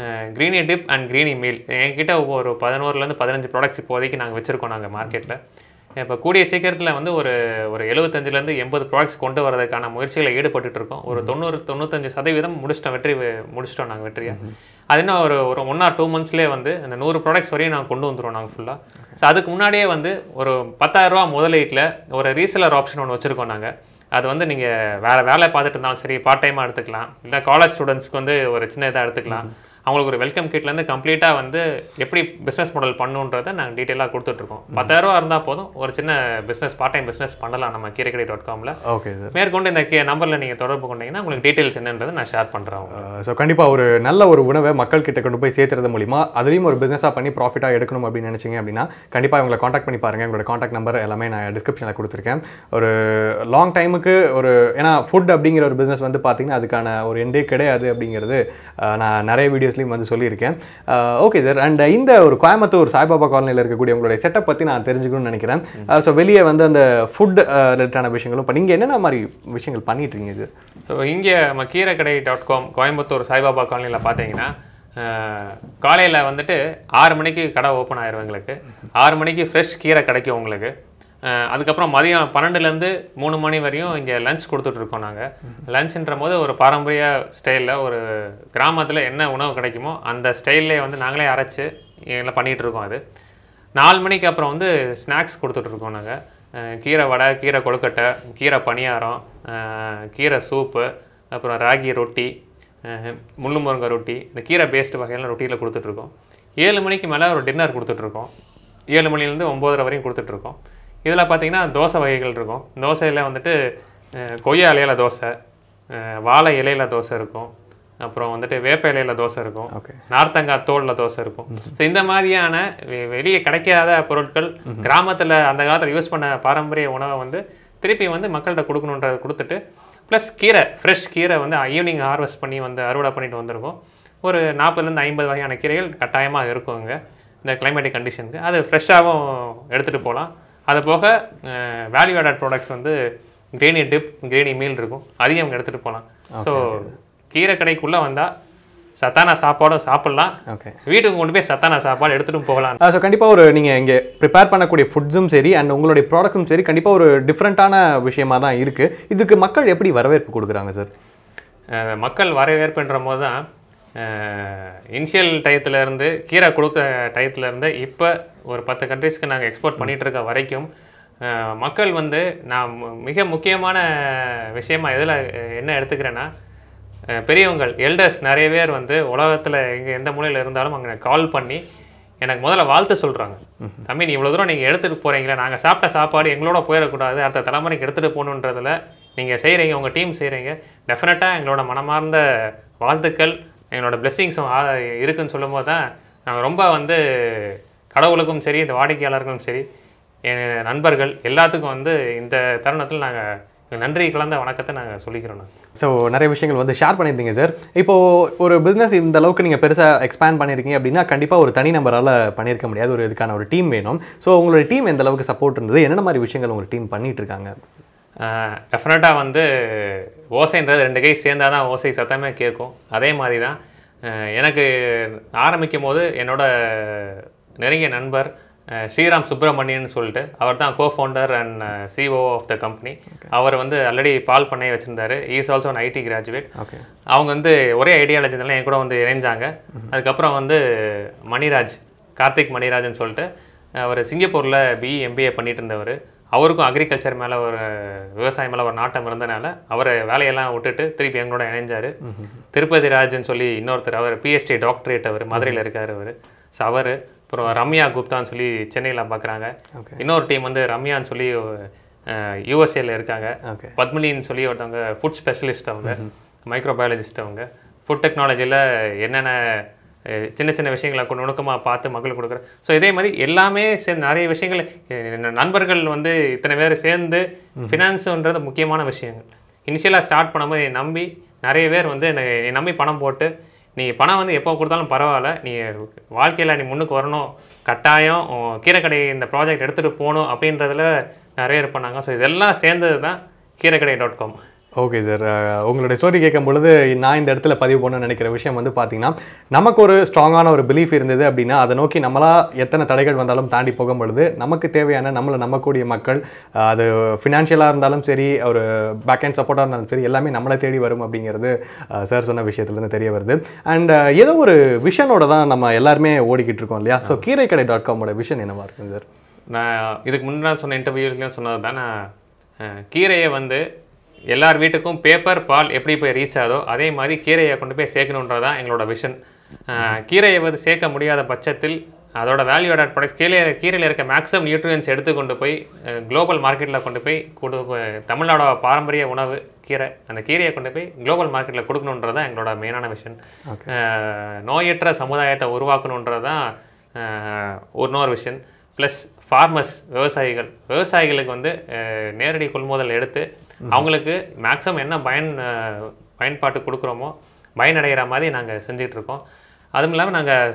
greeny dip and greeny meal என்கிட்ட ஒரு பதினோருலேருந்து பதினஞ்சு ப்ராடக்ட்ஸ் இப்போதைக்கு நாங்கள் வச்சுருக்கோம் நாங்கள் மார்க்கெட்டில் இப்போ கூடிய சீக்கிரத்தில் வந்து ஒரு ஒரு எழுபத்தஞ்சிலேருந்து எண்பது ப்ராடக்ட்ஸ் கொண்டு வரதுக்கான முயற்சிகளை ஈடுபட்டுட்டு இருக்கோம் ஒரு தொண்ணூறு தொண்ணூத்தஞ்சு சதவீதம் முடிச்சிட்டோம் வெற்றி முடிச்சிட்டோம் நாங்கள் வெற்றியை அது இன்னும் ஒரு ஒரு ஒன் ஆர் டூ மந்த்ஸ்லேயே வந்து அந்த நூறு ப்ராடக்ட்ஸ் வரையும் நாங்கள் கொண்டு வந்துருவோம் நாங்கள் ஃபுல்லாக ஸோ அதுக்கு முன்னாடியே வந்து ஒரு பத்தாயிரம் ரூபா முதலீட்டில் ஒரு ரீசெலர் ஆப்ஷன் ஒன்று வச்சுருக்கோம் நாங்கள் அது வந்து நீங்கள் வேறு வேலை பார்த்துட்டு இருந்தாலும் சரி பார்ட் டைமாக எடுத்துக்கலாம் இல்லை காலேஜ் ஸ்டூடெண்ட்ஸ்க்கு வந்து ஒரு சின்ன இதாக எடுத்துக்கலாம் அவங்களுக்கு ஒரு வெல்கம் கிட்லேருந்து கம்ப்ளீட்டாக வந்து எப்படி பிஸ்னஸ் மாடல் பண்ணுன்றதை நாங்கள் டீட்டெயிலாக கொடுத்துட்ருக்கோம் பத்தாயிரரூவா இருந்தால் போதும் ஒரு சின்ன பிஸ்னஸ் பார்ட் டைம் பிஸ்னஸ் பண்ணலாம் நம்ம கீரைக்கடை டாட் காமில் ஓகே சார் மேற்கொண்டு இந்த நம்பரில் நீங்கள் தொடர்பு கொண்டீங்கன்னா உங்களுக்கு டீட்டெயில்ஸ் என்னன்றதை நான் ஷேர் பண்ணுறேன் ஸோ கண்டிப்பாக ஒரு நல்ல ஒரு உணவை மக்கள் கிட்ட கொண்டு போய் சேர்த்துறது மூலிமா அதுலேயும் ஒரு பிஸ்னஸாக பண்ணி ப்ராஃபிட்டாக எடுக்கணும் அப்படின்னு நினச்சிங்க அப்படின்னா கண்டிப்பாக இவங்களை காண்டாக்ட் பண்ணி பாருங்கள் எங்களோட காண்டாக்ட் நம்பர் எல்லாமே நான் டிஸ்கிரிப்ஷனில் கொடுத்துருக்கேன் ஒரு லாங் டைமுக்கு ஒரு ஏன்னா ஃபுட் அப்படிங்கிற ஒரு பிஸ்னஸ் வந்து பார்த்தீங்கன்னா அதுக்கான ஒரு எண்டே கிடையாது அப்படிங்கிறது அஹ், நான் நிறைய வீடியோஸ்லையும் வந்து சொல்லியிருக்கேன் ஓகே சார் அண்ட் இந்த ஒரு கோயம்புத்தூர் சாய்பாபா காலனியில் இருக்கக்கூடிய உங்களுடைய செட்டப் பற்றி நான் தெரிஞ்சுக்கணும்னு நினைக்கிறேன் ஸோ வெளியே வந்து அந்த ஃபுட் ரிலேட்டடான விஷயங்களும் இப்போ நீங்கள் என்னென்ன மாதிரி விஷயங்கள் பண்ணிட்டு இருக்கீங்க இது ஸோ இங்கே நம்ம கீரைக்கடை டாட் காம் கோயம்புத்தூர் சாய்பாபா காலனியில் பார்த்தீங்கன்னா காலையில் வந்துட்டு ஆறு மணிக்கு கடை ஓப்பன் ஆயிரும் எங்களுக்கு ஆறு மணிக்கு ஃப்ரெஷ் கீரை கிடைக்கும் உங்களுக்கு அஹ், அதுக்கப்புறம் மதியம் பன்னெண்டுலேருந்து மூணு மணி வரையும் இங்கே லஞ்ச் கொடுத்துட்ருக்கோம் நாங்கள் லஞ்சுன்ற போது ஒரு பாரம்பரிய ஸ்டைலில் ஒரு கிராமத்தில் என்ன உணவு கிடைக்குமோ அந்த ஸ்டைல்லே வந்து நாங்களே அரைச்சு எல்லாம் பண்ணிகிட்டு இருக்கோம் அது நாலு மணிக்கு அப்புறம் வந்து ஸ்நாக்ஸ் கொடுத்துட்ருக்கோம் நாங்கள் கீரை வடை கீரை கொழுக்கட்டை கீரை பணியாரம் அஹ், கீரை சூப்பு அப்புறம் ராகி ரொட்டி அஹ், முள்ளு முருங்கை ரொட்டி இந்த கீரை பேஸ்ட் வகையெல்லாம் ரொட்டியில் கொடுத்துட்ருக்கோம் ஏழு மணிக்கு மேலே ஒரு டின்னர் கொடுத்துட்ருக்கோம் ஏழு மணிலேருந்து ஒம்போதரை வரையும் கொடுத்துட்ருக்கோம் இதில் பார்த்தீங்கன்னா தோசை வகைகள் இருக்கும் தோசையில் வந்துட்டு அஹ், கொய்யா இலையில தோசை அஹ், வாழை இலையில தோசை இருக்கும் அப்புறம் வந்துட்டு வேப்ப இலையில தோசை இருக்கும் ஓகே நார்த்தங்காய் தோல்ல தோசை இருக்கும் ஸோ இந்த மாதிரியான வெ- வெளியே கிடைக்காத பொருட்கள் கிராமத்தில் அந்த காலத்தில் யூஸ் பண்ண பாரம்பரிய உணவை வந்து திருப்பி வந்து மக்கள்கிட்ட கொடுக்கணுன்றதை கொடுத்துட்டு ப்ளஸ் கீரை ஃப்ரெஷ் கீரை வந்து ஈவினிங் ஹார்வெஸ்ட் பண்ணி வந்து அறுவடை பண்ணிட்டு வந்திருக்கோம் ஒரு நாற்பதுலேருந்து ஐம்பது வகையான கீரைகள் கட்டாயமாக இருக்கும் இங்கே இந்த கிளைமேட்டிக் கண்டிஷனுக்கு அது ஃப்ரெஷ்ஷாகவும் எடுத்துகிட்டு போகலாம் அது போக வேல்யூ ஆடட் ப்ராடக்ட்ஸ் வந்து கிரேனி டிப் கிரேனி மீல் இருக்கும் அதையும் அவங்க எடுத்துகிட்டு போகலாம் ஸோ கீரை கடைக்குள்ளே வந்தால் சத்தான சாப்பாடும் சாப்பிட்லாம் ஓகே வீட்டுக்கு கொண்டு போய் சத்தான சாப்பாடு எடுத்துகிட்டு போகலாம் ஸோ கண்டிப்பாக ஒரு நீங்கள் இங்கே ப்ரிப்பேர் பண்ணக்கூடிய ஃபுட்ஸும் சரி அண்ட் உங்களுடைய ப்ராடக்ட்டும் சரி கண்டிப்பாக ஒரு டிஃப்ரெண்ட்டான விஷயமா தான் இருக்குது இதுக்கு மக்கள் எப்படி வரவேற்பு கொடுக்குறாங்க சார் அஹ் மக்கள் வரவேற்புன்ற போது தான் இனிஷியல் டயத்துல இருந்து கீரை கொடுக்க டயத்துல இருந்து இப்போ ஒரு பத்து கண்ட்ரீஸ்க்கு நாங்கள் எக்ஸ்போர்ட் பண்ணிட்டு இருக்க வரைக்கும் அஹ் மக்கள் வந்து நான் மு- மிக முக்கியமான விஷயமா எதில் என்ன எடுத்துக்கிறேன்னா அஹ் பெரியவங்கள் எல்டர்ஸ் நிறைய பேர் வந்து உலகத்தில் எங்கே எந்த மூலையில் இருந்தாலும் அங்கே கால் பண்ணி எனக்கு முதல்ல வாழ்த்து சொல்கிறாங்க தம்பி நீ இவ்வளோ தூரம் நீங்கள் எடுத்துகிட்டு போகிறீங்களே நாங்கள் சாப்பிட்ட சாப்பாடு எங்களோட போயிடக்கூடாது அடுத்த தலைமுறைக்கு எடுத்துகிட்டு போகணுன்றதுல நீங்கள் செய்கிறீங்க உங்கள் டீம் செய்கிறீங்க டெஃபினட்டாக எங்களோட மனமார்ந்த வாழ்த்துக்கள் எங்களோட பிளெஸ்ஸிங்ஸும் இருக்குன்னு சொல்லும்போது தான் நாங்கள் ரொம்ப வந்து கடவுளுக்கும் சரி இந்த வாடிக்கையாளருக்கும் சரி என் நண்பர்கள் எல்லாத்துக்கும் வந்து இந்த தருணத்தில் நாங்கள் நன்றி கலந்த வணக்கத்தை நாங்கள் சொல்லிக்கிறோம் நாங்கள் ஸோ நிறைய விஷயங்கள் வந்து ஷேர் பண்ணியிருந்தீங்க சார் இப்போது ஒரு பிஸ்னஸ் இந்த அளவுக்கு நீங்கள் பெருசாக எக்ஸ்பேண்ட் பண்ணியிருக்கீங்க அப்படின்னா கண்டிப்பாக ஒரு தனி நம்பரால் பண்ணியிருக்க முடியாது ஒரு இதுக்கான ஒரு டீம் வேணும் ஸோ உங்களுடைய டீம் எந்த அளவுக்கு சப்போர்ட் இருந்தது என்னென்ன மாதிரி விஷயங்கள் உங்கள் டீம் பண்ணிட்டு இருக்காங்க டெஃபினட்டாக வந்து ஓசைன்றது ரெண்டு கை சேர்ந்தால் தான் ஓசை சத்தமே கேட்கும் அதே மாதிரி தான் அஹ் எனக்கு ஆரம்பிக்கும் போது என்னோட நெருங்கிய நண்பர் அஹ் ஸ்ரீராம் சுப்பிரமணியன் சொல்லிட்டு அவர் தான் co founder and CEO of the company அவர் வந்து ஆல்ரெடி பால் பண்ணையை வச்சுருந்தாரு is also an IT graduate okay அவங்க வந்து ஒரே ஐடியாலஜி இருந்தாலும் என் கூட வந்து இணைஞ்சாங்க அதுக்கப்புறம் வந்து மணிராஜ் கார்த்திக் மணிராஜ்னு சொல்லிட்டு அவர் சிங்கப்பூரில் பிஇ எம்பிஏ பண்ணிட்டு இருந்தவர் அவருக்கும் அக்ரிகல்ச்சர் மேலே ஒரு விவசாயம் மேலே ஒரு நாட்டம் இருந்தனால அவரை வேலையெல்லாம் விட்டுட்டு திருப்பி எங்களோட இணைஞ்சார் திருப்பதி ராஜ்னு சொல்லி இன்னொருத்தர் அவர் பிஎஸ்டி டாக்டரேட் அவர் மதுரையில் இருக்கார் அவர் ஸோ அவர் அப்புறம் ரம்யா குப்தான்னு சொல்லி சென்னையில் பார்க்குறாங்க Okay. இன்னொரு டீம் வந்து ரம்யான்னு சொல்லி யூஎஸ்ஏல இருக்காங்க ஓகே பத்மினின்னு சொல்லி ஒருத்தவங்க ஃபுட் ஸ்பெஷலிஸ்ட் அவங்க மைக்ரோபயாலஜிஸ்ட் அவங்க ஃபுட் டெக்னாலஜியில் என்னென்ன அஹ், சின்ன சின்ன விஷயங்களை கொண்டு நுணுக்கமாக பார்த்து மக்களுக்கு கொடுக்குறேன் ஸோ இதே மாதிரி எல்லாமே சேர்ந்து நிறைய விஷயங்கள் அஹ், என்னோட நண்பர்கள் வந்து இத்தனை பேர் சேர்ந்து ஃபினான்ஸுன்றது முக்கியமான விஷயங்கள் இனிஷியலாக ஸ்டார்ட் பண்ணும்போது என்னை நம்பி நிறைய பேர் வந்து என்னை என்னை நம்பி பணம் போட்டு நீ பணம் வந்து எப்போ கொடுத்தாலும் பரவாயில்ல நீ வாழ்க்கையில் நீ முன்னுக்கு வரணும் கட்டாயம் உன் கீரைக்கடை இந்த ப்ராஜெக்ட் எடுத்துகிட்டு போகணும் அப்படின்றதுல நிறைய பேர் பண்ணாங்க ஸோ இதெல்லாம் சேர்ந்தது தான் Keeraikadai dot com okay sir உங்களுடைய ஸ்டோரி கேட்கும் பொழுது நான் இந்த இடத்துல பதிவு பண்ண நினைக்கிற விஷயம் வந்து பார்த்தீங்கன்னா நமக்கு ஒரு ஸ்ட்ராங்கான ஒரு பிலீஃப் இருந்தது அப்படின்னா அதை நோக்கி நம்மளா எத்தனை தடைகள் வந்தாலும் தாண்டி போகும் பொழுது நமக்கு தேவையான நம்மளை நம்பக்கூடிய மக்கள் அஹ், அது ஃபினான்ஷியலாக இருந்தாலும் சரி ஒரு பேக் அண்ட் சப்போர்ட்டாக இருந்தாலும் சரி எல்லாமே நம்மளை தேடி வரும் அப்படிங்கிறது சார் சொன்ன விஷயத்துலேருந்து தெரிய வருது அண்ட் ஏதோ ஒரு விஷனோட தான் நம்ம எல்லாருமே ஓடிக்கிட்டு இருக்கோம் இல்லையா ஸோ கீரைக்கடை டாட் காமோட விஷன் என்னவா இருக்கும் சார் நான் இதுக்கு முன்னாடி சொன்ன இன்டர்வியூலையும் சொன்னது தான் நான் அஹ், கீரையை வந்து எல்லார் வீட்டுக்கும் பேப்பர் பால் எப்படி போய் ரீச் ஆகுதோ அதே மாதிரி கீரையை கொண்டு போய் சேர்க்கணுன்றது தான் எங்களோட விஷன் கீரையை வந்து சேர்க்க முடியாத பட்சத்தில் அதோட வேல்யூ ஆட் ப்ராடக்ட்ஸ் கீரை கீரையில் இருக்க மேக்ஸிமம் நியூட்ரியன்ஸ் எடுத்து கொண்டு போய் குளோபல் மார்க்கெட்டில் கொண்டு போய் கொடு தமிழ்நாடோட பாரம்பரிய உணவு கீரை அந்த கீரையை கொண்டு போய் குளோபல் மார்க்கெட்டில் கொடுக்கணுன்றது தான் எங்களோட மெயினான விஷன் நோயற்ற சமுதாயத்தை உருவாக்கணுன்றது தான் அஹ், ஒரு இன்னொரு விஷயம் ப்ளஸ் ஃபார்மர்ஸ் விவசாயிகள் விவசாயிகளுக்கு வந்து அஹ், நேரடி கொள்முதல் எடுத்து அவங்களுக்கு மேக்ஸிமம் என்ன பயன் அஹ், பயன்பாட்டு கொடுக்குறோமோ பயனடைகிற மாதிரி நாங்கள் செஞ்சுட்டு இருக்கோம் அதுவும் இல்லாமல் நாங்கள்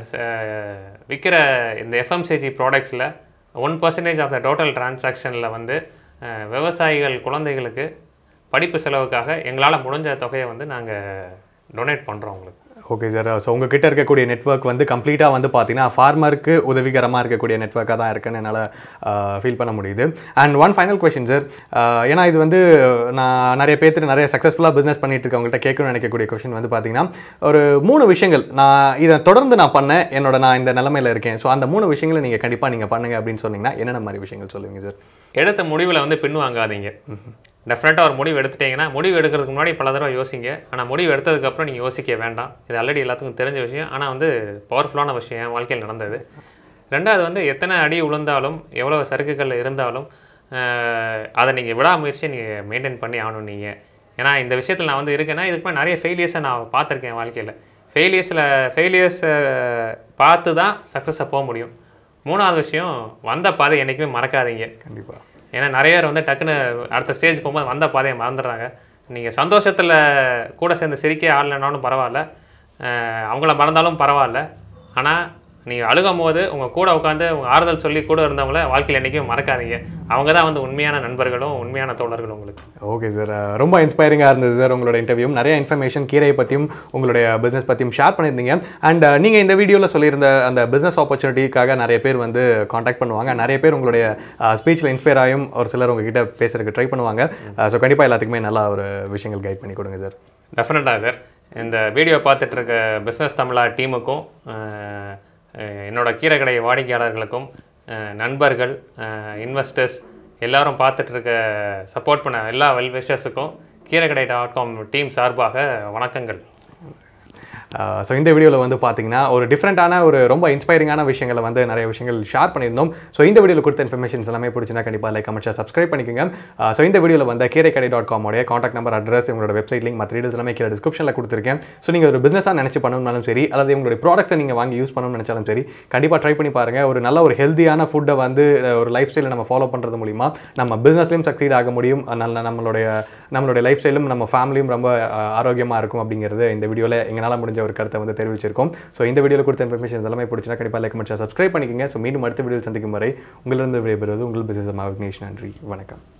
விற்கிற இந்த எஃப்எம்சிஜி ப்ராடக்ட்ஸில் one percentage of the total டிரான்சாக்ஷனில் வந்து அஹ், விவசாயிகள் குழந்தைகளுக்கு படிப்பு செலவுக்காக எங்களால் முடிஞ்ச தொகையை வந்து நாங்கள் டொனேட் பண்ணுறோம் உங்களுக்கு ஓகே சார் ஸோ உங்ககிட்ட இருக்கக்கூடிய நெட்வொர்க் வந்து கம்ப்ளீட்டாக வந்து பார்த்தீங்கன்னா ஃபார்மருக்கு உதவிகரமாக இருக்கக்கூடிய நெட்வொர்க்காக தான் இருக்குன்னு என்னால் ஃபீல் பண்ண முடியுது and one final question sir ஏன்னா இது வந்து நான் நிறைய பேர்த்து நிறைய சக்ஸஸ்ஃபுல்லாக பிஸ்னஸ் பண்ணிட்டு இருக்கவங்கள்ட்ட கேட்கணும்னு நினைக்கக்கூடிய கொஷின் வந்து பார்த்தீங்கன்னா ஒரு மூணு விஷயங்கள் நான் இதை தொடர்ந்து நான் பண்ணேன் என்னோட நான் இந்த நிலமையில இருக்கேன் ஸோ அந்த மூணு விஷயங்களை நீங்கள் கண்டிப்பாக நீங்கள் பண்ணுங்க அப்படின்னு சொன்னீங்கன்னா என்னென்ன மாதிரி விஷயங்கள் சொல்லுவீங்க சார் எடுத்த முடிவில் வந்து பின் வாங்காதீங்க டெஃபினட்டாக ஒரு முடிவு எடுத்துட்டீங்கன்னா முடிவு எடுக்கிறதுக்கு முன்னாடி பல தடவை யோசிங்க ஆனால் முடிவு எடுத்ததுக்கப்புறம் நீங்கள் யோசிக்க வேண்டாம் இது ஆல்ரெடி எல்லாத்துக்கும் தெரிஞ்ச விஷயம் ஆனால் வந்து பவர்ஃபுல்லான விஷயம் என் வாழ்க்கையில் நடந்தது ரெண்டாவது வந்து எத்தனை அடி விழுந்தாலும் எவ்வளோ சறுக்குகள் இருந்தாலும் ஆஹ், அதை நீங்கள் விடாமுயற்சியை நீங்கள் மெயின்டைன் பண்ணி ஆகணும் நீங்கள் ஏன்னா இந்த விஷயத்தில் நான் வந்து இருக்கேன்னா இதுக்கு மேலே நிறைய ஃபெயிலியர்ஸை நான் பார்த்துருக்கேன் என் வாழ்க்கையில் ஃபெயிலியர்ஸில் ஃபெயிலியர்ஸை பார்த்து தான் சக்ஸஸை போக முடியும் மூணாவது விஷயம் வந்த பாதை என்றைக்குமே மறக்காதீங்க கண்டிப்பாக ஏன்னா நிறைய பேர் வந்து டக்குன்னு அடுத்த ஸ்டேஜ் போகும்போது வந்த பாதையை மறந்துடுறாங்க நீங்கள் சந்தோஷத்தில் கூட சேர்ந்து சிரிக்க ஆடலைனாலும் பரவாயில்ல அஹ் அவங்கள மறந்தாலும் பரவாயில்ல ஆனால் நீங்கள் அழுகும் போது உங்கள் கூட உட்காந்து உங்கள் ஆறுதல் சொல்லி கூட இருந்தவங்கள வாழ்க்கையில் என்றைக்கும் மறக்காதீங்க அவங்க தான் வந்து உண்மையான நண்பர்களும் உண்மையான தோழர்களும் உங்களுக்கு ஓகே சார் ரொம்ப இன்ஸ்பைரிங்காக இருந்தது சார் உங்களோட இன்டர்வியூ நிறைய இன்ஃபர்மேஷன் கீரையை பற்றியும் உங்களுடைய பிஸ்னஸ் பற்றியும் ஷேர் பண்ணியிருந்தீங்க அண்ட் நீங்கள் இந்த வீடியோவில் சொல்லியிருந்த அந்த பிஸ்னஸ் ஆப்பர்ச்சுனிட்டிக்காக நிறைய பேர் வந்து காண்டாக்ட் பண்ணுவாங்க நிறைய பேர் உங்களுடைய ஸ்பீச்சில் இன்ஸ்பயர் ஆகும் ஒரு சிலர் உங்ககிட்ட பேசுறதுக்கு ட்ரை பண்ணுவாங்க ஸோ கண்டிப்பாக எல்லாத்துக்குமே நல்லா ஒரு விஷயங்கள் கைட் பண்ணி கொடுங்க சார் டெஃபினட்டாக சார் இந்த வீடியோ பார்த்துட்டு இருக்க பிஸ்னஸ் தமிழா டீமுக்கும் அஹ், அஹ், என்னோட கீரைக்கடை வாடிக்கையாளர்களுக்கும் அஹ், நண்பர்கள் இன்வெஸ்டர்ஸ் எல்லாரும் பார்த்துட்டு இருக்க சப்போர்ட் பண்ண எல்லா வெல்விஷர்ஸுக்கும் கீரைக்கடை டாட் காம் டீம் சார்பாக வணக்கங்கள் ஸோ இந்த வீடியோவில் வந்து பார்த்தீங்கன்னா ஒரு டிஃப்ரெண்ட்டான ஒரு ரொம்ப இன்ஸ்பைரிங்கான விஷயங்களை வந்து நிறைய விஷயங்கள் ஷேர் பண்ணியிருந்தோம் ஸோ இந்த வீடியோவில் கொடுத்த இன்ஃபர்மேஷன்ஸ் எல்லாமே பிடிச்சினா கண்டிப்பாக லைக் கமெண்ட் ஷேர் சப்ஸ்கிரைப் பண்ணிக்கோங்க ஸோ இந்த வீடியோவில் வந்து கீரைக்கடை டாட் காமோடைய காண்டாக்ட் நம்பர் அட்ரஸ் உங்களோட வெப்சைட் லிங்க் மற்ற டீடைல்ஸ் எல்லாமே கீழே டிஸ்கிரிப்ஷனில் கொடுத்துருக்கேன் ஸோ நீங்கள் ஒரு பிஸ்னஸாக நினச்சி பண்ணணும்னாலும் சரி அல்லது உங்களுடைய ப்ராடக்ட்ஸை நீங்கள் வாங்கி யூஸ் பண்ணணும்னு நினச்சாலும் சரி கண்டிப்பாக ட்ரை பண்ணி பாருங்கள் ஒரு நல்ல ஒரு ஹெல்த்தியான ஃபுட்டை வந்து அஹ், ஒரு லைஃப் ஸ்டைலை நம்ம ஃபாலோ பண்ணுறது மூலிமா நம்ம பிஸ்னஸ்லையும் சக்சீட் ஆக முடியும் நல்ல நம்மளுடைய நம்மளுடைய லைஃப் ஸ்டைலும் நம்ம ஃபேமிலியும் ரொம்ப ஆரோக்கியமாக இருக்கும் அப்படிங்கிறது இந்த வீடியோவில் எங்களால் முடிஞ்ச ஒரு கருத்தை வந்து தெரிவிச்சிருக்கோம் ஸோ இந்த வீடியோவில் கொடுத்த இன்ஃபர்மேஷன் எல்லாமே பிடிச்சினா கண்டிப்பாக லைக் மட்டும் சப்ஸ்கிரைப் பண்ணிக்கோங்க ஸோ மீண்டும் அடுத்த வீடியோவில் சந்திக்கும் வரை உங்களிருந்து விடைபெறுவது உங்கள் பிசினஸ் விக்னேஷ் நன்றி வணக்கம்